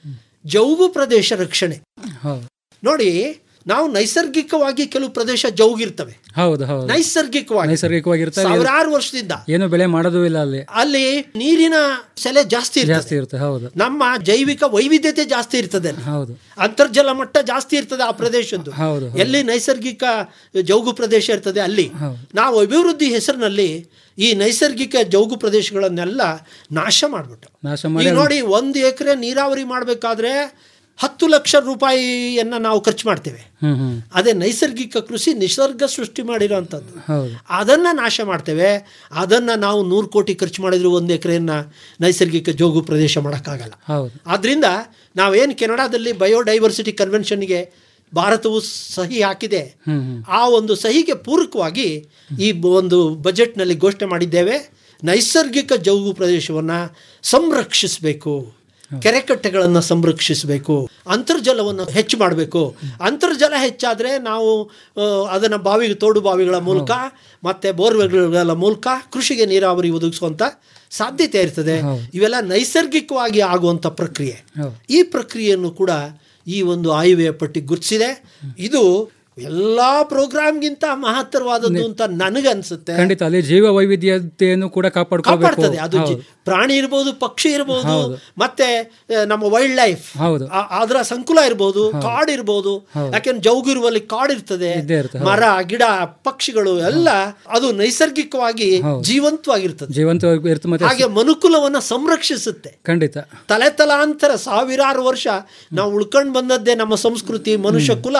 ಜೌಗು ಪ್ರದೇಶ ರಕ್ಷಣೆ ಹೌದು ನೋಡಿ ನಾವು ನೈಸರ್ಗಿಕವಾಗಿ ಕೆಲವು ಪ್ರದೇಶ ಜೌಗಿರ್ತವೆ ಹೌದು ಹೌದು ನೈಸರ್ಗಿಕವಾಗಿ ನೈಸರ್ಗಿಕವಾಗಿರ್ತವೆ ಸಾವಿರಾರು ವರ್ಷದಿಂದ ಏನು ಬೆಳೆ ಮಾಡೋದು ಇಲ್ಲ ಅಲ್ಲಿ ಅಲ್ಲಿ ನೀರಿನ ಸೆಲೆ ಜಾಸ್ತಿ ಇರ್ತದೆ ಜಾಸ್ತಿ ಇರುತ್ತೆ ಹೌದು ನಮ್ಮ ಜೈವಿಕ ವೈವಿಧ್ಯತೆ ಜಾಸ್ತಿ ಇರ್ತದೆ ಅಲ್ಲಿ. ಹೌದು ಅಂತರ್ಜಲ ಮಟ್ಟ ಜಾಸ್ತಿ ಇರ್ತದೆ ಆ ಪ್ರದೇಶದ್ದು ಹೌದು ಎಲ್ಲಿ ನೈಸರ್ಗಿಕ ಜೌಗು ಪ್ರದೇಶ ಇರ್ತದೆ ಅಲ್ಲಿ ಹೌದು. ನಾವು ಅಭಿವೃದ್ಧಿ ಹೆಸರಿನಲ್ಲಿ ಈ ನೈಸರ್ಗಿಕ ಜೌಗು ಪ್ರದೇಶಗಳನ್ನೆಲ್ಲ ನಾಶ ಮಾಡಿಬಿಟ್ಟು ನಾಶ ಈಗ ಮಾಡಿ ನೋಡಿ ಒಂದು ಎಕರೆ ನೀರಾವರಿ ಮಾಡಬೇಕಾದ್ರೆ ಹತ್ತು ಲಕ್ಷ ರೂಪಾಯಿಯನ್ನ ನಾವು ಖರ್ಚು ಮಾಡ್ತೇವೆ ಹ್ಮ್ ಹ್ಮ್ ಅದೇ ನೈಸರ್ಗಿಕ ಕೃಷಿ ನಿಸರ್ಗ ಸೃಷ್ಟಿ ಮಾಡಿರೋಂಥದ್ದು ಹೌದು ಅದನ್ನು ನಾಶ ಮಾಡ್ತೇವೆ ಅದನ್ನು ನಾವು ನೂರು ಕೋಟಿ ಖರ್ಚು ಮಾಡಿದ್ರು ಒಂದು ಎಕರೆಯನ್ನು ನೈಸರ್ಗಿಕ ಜೋಗು ಪ್ರದೇಶ ಮಾಡೋಕ್ಕಾಗಲ್ಲ ಹೌದು ಆದ್ದರಿಂದ ನಾವೇನು ಕೆನಡಾದಲ್ಲಿ ಬಯೋಡೈವರ್ಸಿಟಿ ಕನ್ವೆನ್ಷನ್ಗೆ ಭಾರತವು ಸಹಿ ಹಾಕಿದೆ ಹ್ಮ್ ಹ್ಮ್ ಆ ಒಂದು ಸಹಿಗೆ ಪೂರಕವಾಗಿ ಈ ಬ- ಒಂದು ಬಜೆಟ್ನಲ್ಲಿ ಘೋಷಣೆ ಮಾಡಿದ್ದೇವೆ ನೈಸರ್ಗಿಕ ಜೌಗು ಪ್ರದೇಶವನ್ನು ಸಂರಕ್ಷಿಸಬೇಕು ಕೆರೆಕಟ್ಟೆಗಳನ್ನು ಸಂರಕ್ಷಿಸಬೇಕು ಅಂತರ್ಜಲವನ್ನು ಹೆಚ್ಚು ಮಾಡಬೇಕು ಅಂತರ್ಜಲ ಹೆಚ್ಚಾದರೆ ನಾವು ಆ, ಅದನ್ನು ಬಾವಿ ತೋಡು ಬಾವಿಗಳ ಮೂಲಕ ಮತ್ತು ಬೋರ್ವೆಲ್ಗಳ ಮೂಲಕ ಕೃಷಿಗೆ ನೀರಾವರಿ ಒದಗಿಸುವಂಥ ಸಾಧ್ಯತೆ ಇರ್ತದೆ ಇವೆಲ್ಲ ನೈಸರ್ಗಿಕವಾಗಿ ಆಗುವಂಥ ಪ್ರಕ್ರಿಯೆ ಹೌದು. ಈ ಪ್ರಕ್ರಿಯೆಯನ್ನು ಕೂಡ ಈ ಒಂದು ಆಯವ್ಯಯ ಪಟ್ಟಿ ಗುರುತಿಸಿದೆ ಇದು ಎಲ್ಲ ಪ್ರೋಗ್ರಾಮ್ಗಿಂತ ಮಹತ್ತರವಾದದ್ದು ಅಂತ ನನಗನ್ಸುತ್ತೆ ಖಂಡಿತ ಅಲ್ಲಿ ಜೀವ ವೈವಿಧ್ಯತೆಯನ್ನು ಕೂಡ ಕಾಪಾಡ್ಕೊಳ್ಬೇಕು ಕಾಪಾಡ್ತದೆ ಅದು ಜಿ- ಹೌದು. ಪ್ರಾಣಿ ಇರ್ಬೋದು ಪಕ್ಷಿ ಇರ್ಬೋದು ಹೌದು. ಮತ್ತೆ ಆ, ನಮ್ಮ ವೈಲ್ಡ್ ಲೈಫ್ ಹೌದು ಅದರ ಸಂಕುಲ ಇರ್ಬೋದು ಕಾಡು ಇರ್ಬೋದು ಹೌದು. ಯಾಕೆಂದ್ರೆ ಜೌಗು ಇರುವಲ್ಲಿ ಕಾಡು ಇರ್ತದೆ ಇದ್ದೇ ಇರುತ್ತೆ, ಹೌದು. ಮರ ಗಿಡ ಪಕ್ಷಿಗಳು ಎಲ್ಲ ಅದು ನೈಸರ್ಗಿಕವಾಗಿ ಹೌದು. ಜೀವಂತವಾಗಿರ್ತದೆ ಜೀವಂತವಾಗಿ ಇರುತ್ತೆ ಮತ್ತೆ ಹಾಗೆ ಮನುಕುಲವನ್ನ ಸಂರಕ್ಷಿಸುತ್ತೆ ಖಂಡಿತ ತಲೆ ತಲಾಂತರ ಸಾವಿರಾರು ವರ್ಷ ನಾವು ಉಳ್ಕೊಂಡು ಬಂದದ್ದೇ ನಮ್ಮ ಸಂಸ್ಕೃತಿ ಮನುಷ್ಯ ಕುಲ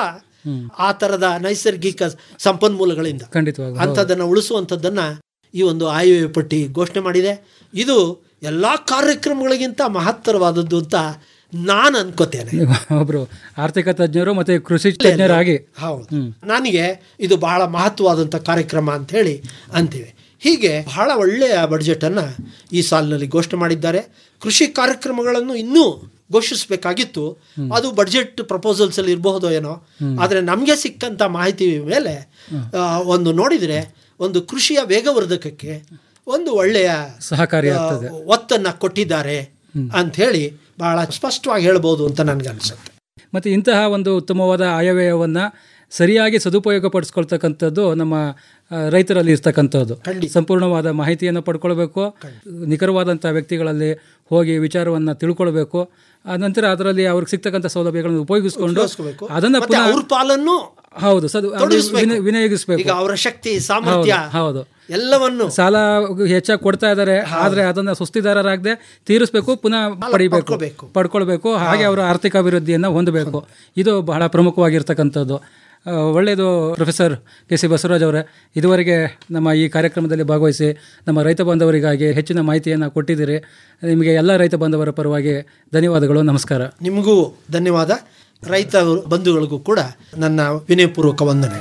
ಆ ತರದ ನೈಸರ್ಗಿಕ ಸಂಪನ್ಮೂಲಗಳಿಂದ ಖಂಡಿತವಾಗಿ ಅಂಥದ್ದನ್ನು ಉಳಿಸುವಂಥದ್ದನ್ನ ಈ ಒಂದು ಆಯವ್ಯಯ ಪಟ್ಟಿ ಘೋಷಣೆ ಮಾಡಿದೆ ಇದು ಎಲ್ಲ ಕಾರ್ಯಕ್ರಮಗಳಿಗಿಂತ ಮಹತ್ತರವಾದದ್ದು ಅಂತ ನಾನು ಅನ್ಕೋತೇನೆ ಒಬ್ರು ಆರ್ಥಿಕ ತಜ್ಞರು ಮತ್ತೆ ಕೃಷಿ ತಜ್ಞರಾಗಿ ಹೌದು ಹ್ಮ್ ನನಗೆ ಇದು ಬಹಳ ಮಹತ್ವವಾದಂಥ ಕಾರ್ಯಕ್ರಮ ಅಂತ ಹೇಳಿ ಅಂತೀವಿ ಹೀಗೆ ಬಹಳ ಒಳ್ಳೆಯ ಬಡ್ಜೆಟನ್ನು ಈ ಸಾಲಿನಲ್ಲಿ ಘೋಷಣೆ ಮಾಡಿದ್ದಾರೆ ಕೃಷಿ ಕಾರ್ಯಕ್ರಮಗಳನ್ನು ಇನ್ನೂ ಘೋಷಿಸಬೇಕಾಗಿತ್ತು ಅದು ಬಡ್ಜೆಟ್ ಪ್ರಪೋಸಲ್ಸ್ ಅಲ್ಲಿ ಇರಬಹುದೋ ಏನೋ ಆದರೆ ನಮಗೆ ಸಿಕ್ಕಂಥ ಮಾಹಿತಿ ಮೇಲೆ ಆ, ಒಂದು ನೋಡಿದರೆ ಒಂದು ಕೃಷಿಯ ವೇಗವರ್ಧಕಕ್ಕೆ ಒಂದು ಒಳ್ಳೆಯ ಸಹಕಾರಿ ಆಗ್ತದೆ ಆ, ಒತ್ತನ್ನ ಕೊಟ್ಟಿದ್ದಾರೆ ಅಂತ ಹೇಳಿ ಬಹಳ ಸ್ಪಷ್ಟವಾಗಿ ಹೇಳ್ಬೋದು ಅಂತ ನನ್ಗೆ ಅನ್ಸುತ್ತೆ ಮತ್ತೆ ಇಂತಹ ಒಂದು ಉತ್ತಮವಾದ ಆಯವ್ಯಯವನ್ನ ಸರಿಯಾಗಿ ಸದುಪಯೋಗ ಪಡಿಸ್ಕೊಳ್ತಕ್ಕಂಥದ್ದು ನಮ್ಮ ಆ, ರೈತರಲ್ಲಿ ಇರ್ತಕ್ಕಂಥದ್ದು ಸಂಪೂರ್ಣವಾದ ಮಾಹಿತಿಯನ್ನು ಪಡ್ಕೊಳ್ಬೇಕು ನಿಖರವಾದಂಥ ವ್ಯಕ್ತಿಗಳಲ್ಲಿ ಹೋಗಿ ವಿಚಾರವನ್ನು ತಿಳ್ಕೊಳ್ಬೇಕು ಆ ನಂತರ ಅದರಲ್ಲಿ ಅವ್ರಿಗೆ ಸಿಗ್ತಕ್ಕಂಥ ಸೌಲಭ್ಯಗಳನ್ನು ಉಪಯೋಗಿಸ್ಕೊಂಡು ಉಪಯೋಗಿಸ್ಬೇಕು. ಅದನ್ನು ಮತ್ತೆ ಪುನಃ ಅವ್ರ ಪಾಲನ್ನು ಹೌದು ಸದು ಅದು ತೊಡಗಿಸ್ಬೇಕು. ವಿನ- ವಿನಿಯೋಗಿಸ್ಬೇಕು ಈಗ ಅವರ ಶಕ್ತಿ ಸಾಮರ್ಥ್ಯ ಹೌದು, ಹೌದು ಎಲ್ಲವನ್ನು ಸಾಲ ಹೆಚ್ಚಾಗಿ ಕೊಡ್ತಾ ಇದ್ದಾರೆ ಆದ್ರೆ ಅದನ್ನ ಸುಸ್ತಿದಾರರಾಗದೆ ತೀರಿಸಬೇಕು ಪುನಃ ಪಡಿಬೇಕು ಪಡ್ಕೊಬೇಕು. ಪಡ್ಕೊಳ್ಬೇಕು ಹಾಗೆ ಅವರ ಆರ್ಥಿಕ ಅಭಿವೃದ್ಧಿಯನ್ನು ಹೊಂದಬೇಕು ಇದು ಬಹಳ ಪ್ರಮುಖವಾಗಿರ್ತಕ್ಕಂಥದ್ದು ಆ, ಒಳ್ಳೆಯದು ಪ್ರೊಫೆಸರ್ ಕೆ ಸಿ ಬಸವರಾಜ್ ಅವರೇ ಇದುವರೆಗೆ ನಮ್ಮ ಈ ಕಾರ್ಯಕ್ರಮದಲ್ಲಿ ಭಾಗವಹಿಸಿ ನಮ್ಮ ರೈತ ಬಾಂಧವರಿಗಾಗಿ ಹೆಚ್ಚಿನ ಮಾಹಿತಿಯನ್ನು ಕೊಟ್ಟಿದ್ದೀರಿ ನಿಮಗೆ ಎಲ್ಲ ರೈತ ಬಾಂಧವರ ಪರವಾಗಿ ಧನ್ಯವಾದಗಳು ನಮಸ್ಕಾರ ನಿಮಗೂ ಧನ್ಯವಾದ ರೈತ ಬಂಧುಗಳಿಗೂ ಕೂಡ ನನ್ನ ವಿನಯಪೂರ್ವಕ ವಂದನೆ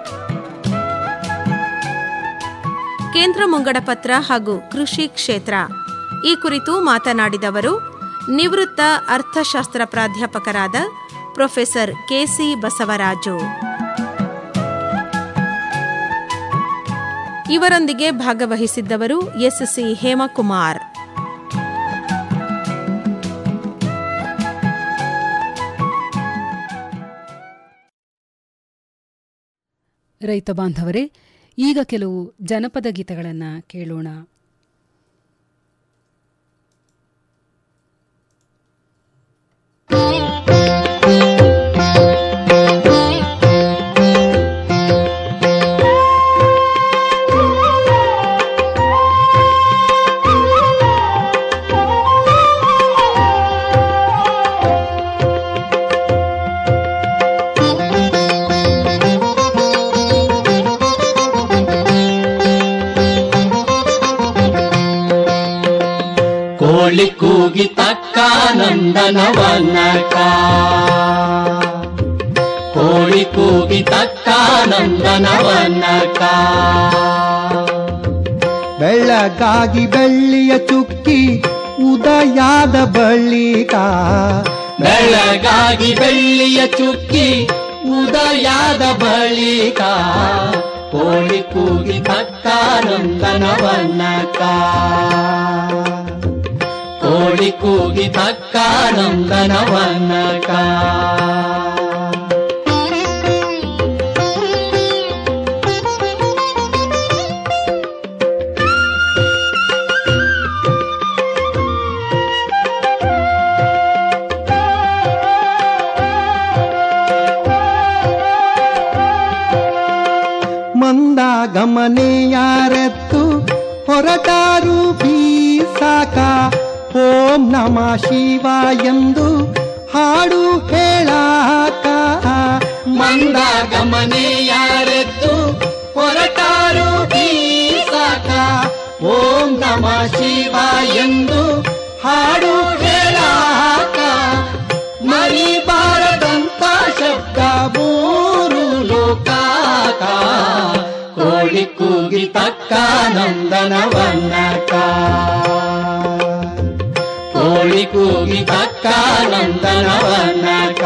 ಕೇಂದ್ರ ಮುಂಗಡ ಪತ್ರ ಹಾಗೂ ಕೃಷಿ ಕ್ಷೇತ್ರ ಈ ಕುರಿತು ಮಾತನಾಡಿದವರು ನಿವೃತ್ತ ಅರ್ಥಶಾಸ್ತ್ರ ಪ್ರಾಧ್ಯಾಪಕರಾದ ಪ್ರೊಫೆಸರ್ ಕೆಸಿ ಬಸವರಾಜು ಇವರೊಂದಿಗೆ ಭಾಗವಹಿಸಿದ್ದವರು ಎಸ್ಸಿ ಹೇಮಕುಮಾರ್ ರೈತ ಬಾಂಧವರೇ ಈಗ ಕೆಲವು ಜನಪದ ಗೀತೆಗಳನ್ನು ಕೇಳೋಣ ಕೋಳಿ ಕೂಗಿ ತಕ್ಕ ನಂದನವನಕ ಕೋಳಿ ಕೂಗಿ ತಕ್ಕ ನಂದನವನಕ ಬೆಳಗಾಗಿ ಬೆಳ್ಳಿಯ ಚುಕ್ಕಿ ಉದಯಾದ ಬಳಿಕ ಬೆಳಗಾಗಿ ಬೆಳ್ಳಿಯ ಚುಕ್ಕಿ ಉದಯಾದ ಬಳಿಕ ಕೋಳಿ ಕೂಗಿ ತಕ್ಕ ನಂದನವನಕ ಕೋಳಿ ಕೂಗಿ ತಕ್ಕ ನಂದನವನಕ ಮಂದ ಗಮನೆಯಾರೆತ್ತು ಹೊರಟಾರು ಬೀಸಾಕ ಓಂ ನಮ ಶಿವ ಎಂದು ಹಾಡು ಹೇಳಾಕ ಮಂದ ಗಮನೆಯಾರೆದ್ದು ಹೊರಟಾರು ಬೀಸಾಕ ಓಂ ನಮ ಶಿವ ಎಂದು ಹಾಡು ಹೇಳಾಕ ಮರಿಬಾರದಂತ ಶಬ್ದ ಮೂರು ಲೋಕಾಕ ಕೋಳಿ ಕೂಗಿ ತಕ್ಕ ನಂದನವನ್ನಕ ಕೋಳಿ ಕೂಗಿ ತಕ್ಕ ನಂದನವನ್ನಕ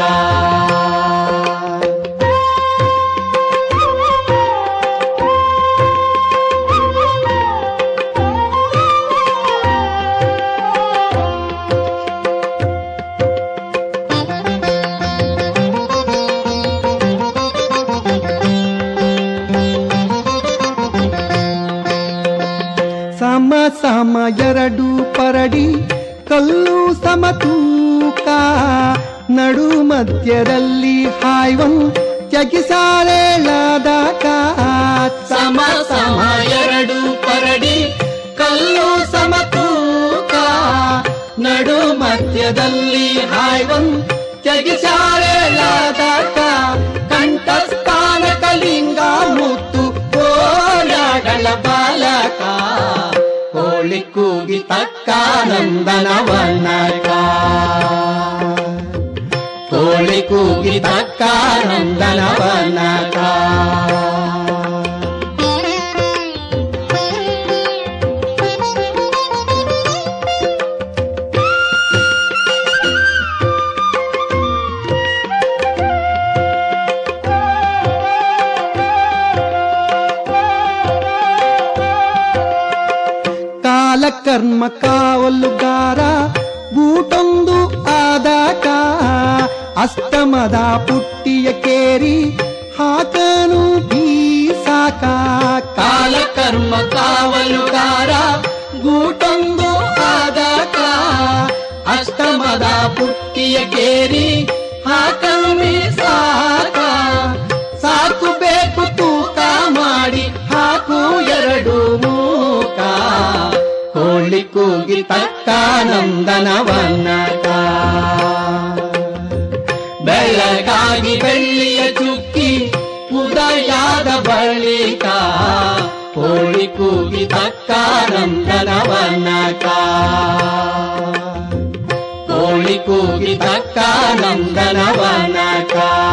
ಸಮ ಸಮ ಎರಡು ಪರಡಿ ಕಲ್ಲು ಸಮತೂಕ ನಡು ಮಧ್ಯದಲ್ಲಿ ಹಾಯ್ವನ್ ಜಗಿಸಾರೇಳಾದಾಗ ಸಮ ಸಮ ಎರಡು ಪರಡಿ ಕಲ್ಲು ಸಮತೂಕ ನಡು ಮಧ್ಯದಲ್ಲಿ ಹಾಯ್ವನ್ ಜಗಿಸಾರೇಳಾದಾಗ ಕಂಠಸ್ಥಾನ ಕಲಿಂಗ ಮುತ್ತು ಕೋಲಾಡಳ ಬಾಲಕ ಕೋಳಿ ಕೂಗಿ ತಕ್ಕ ನಂದನವನಕ ಕೋಳಿ ಕೂಗಿ ತಕ್ಕ ನಂದನವನಕ ಕಾಲಕರ್ಮ ಕಾವಲುಗಾರ ಬೂಟೊಂದು ಆದಾಕ ಅಸ್ತಮದ ಪುಟ್ಟಿಯ ಕೇರಿ ಹಾಕನು ಬೀಸಾಕ ಕಾಲ ಕರ್ಮ ಕಾವಲುಗಾರ ಗೂಟೊಂದು ಆದಕ ಅಷ್ಟಮದ ಪುಟ್ಟಿಯ ಕೇರಿ ಹಾಕಮಿ ಸಾಕ ಸಾಕು ಬೇಕು ತೂಕ ಮಾಡಿ ಹಾಕು ಎರಡು ಮೂಕ ಕೋಳಿ ಕೂಗಿ ತಕ್ಕ ನಂದನವನ್ನಕ ಬೆಳಗಾಗಿ ಬೆಳ್ಳಿಯ ಚುಕ್ಕಿ ಉದಯಾದ ಬಳಿಕ ಕೋಳಿ ಕೂಗಿ ತಕ್ಕ ನಂದನವನಕ ಕೋಳಿ ಕೂಗಿ ತಕ್ಕ ನಂದನವನಕ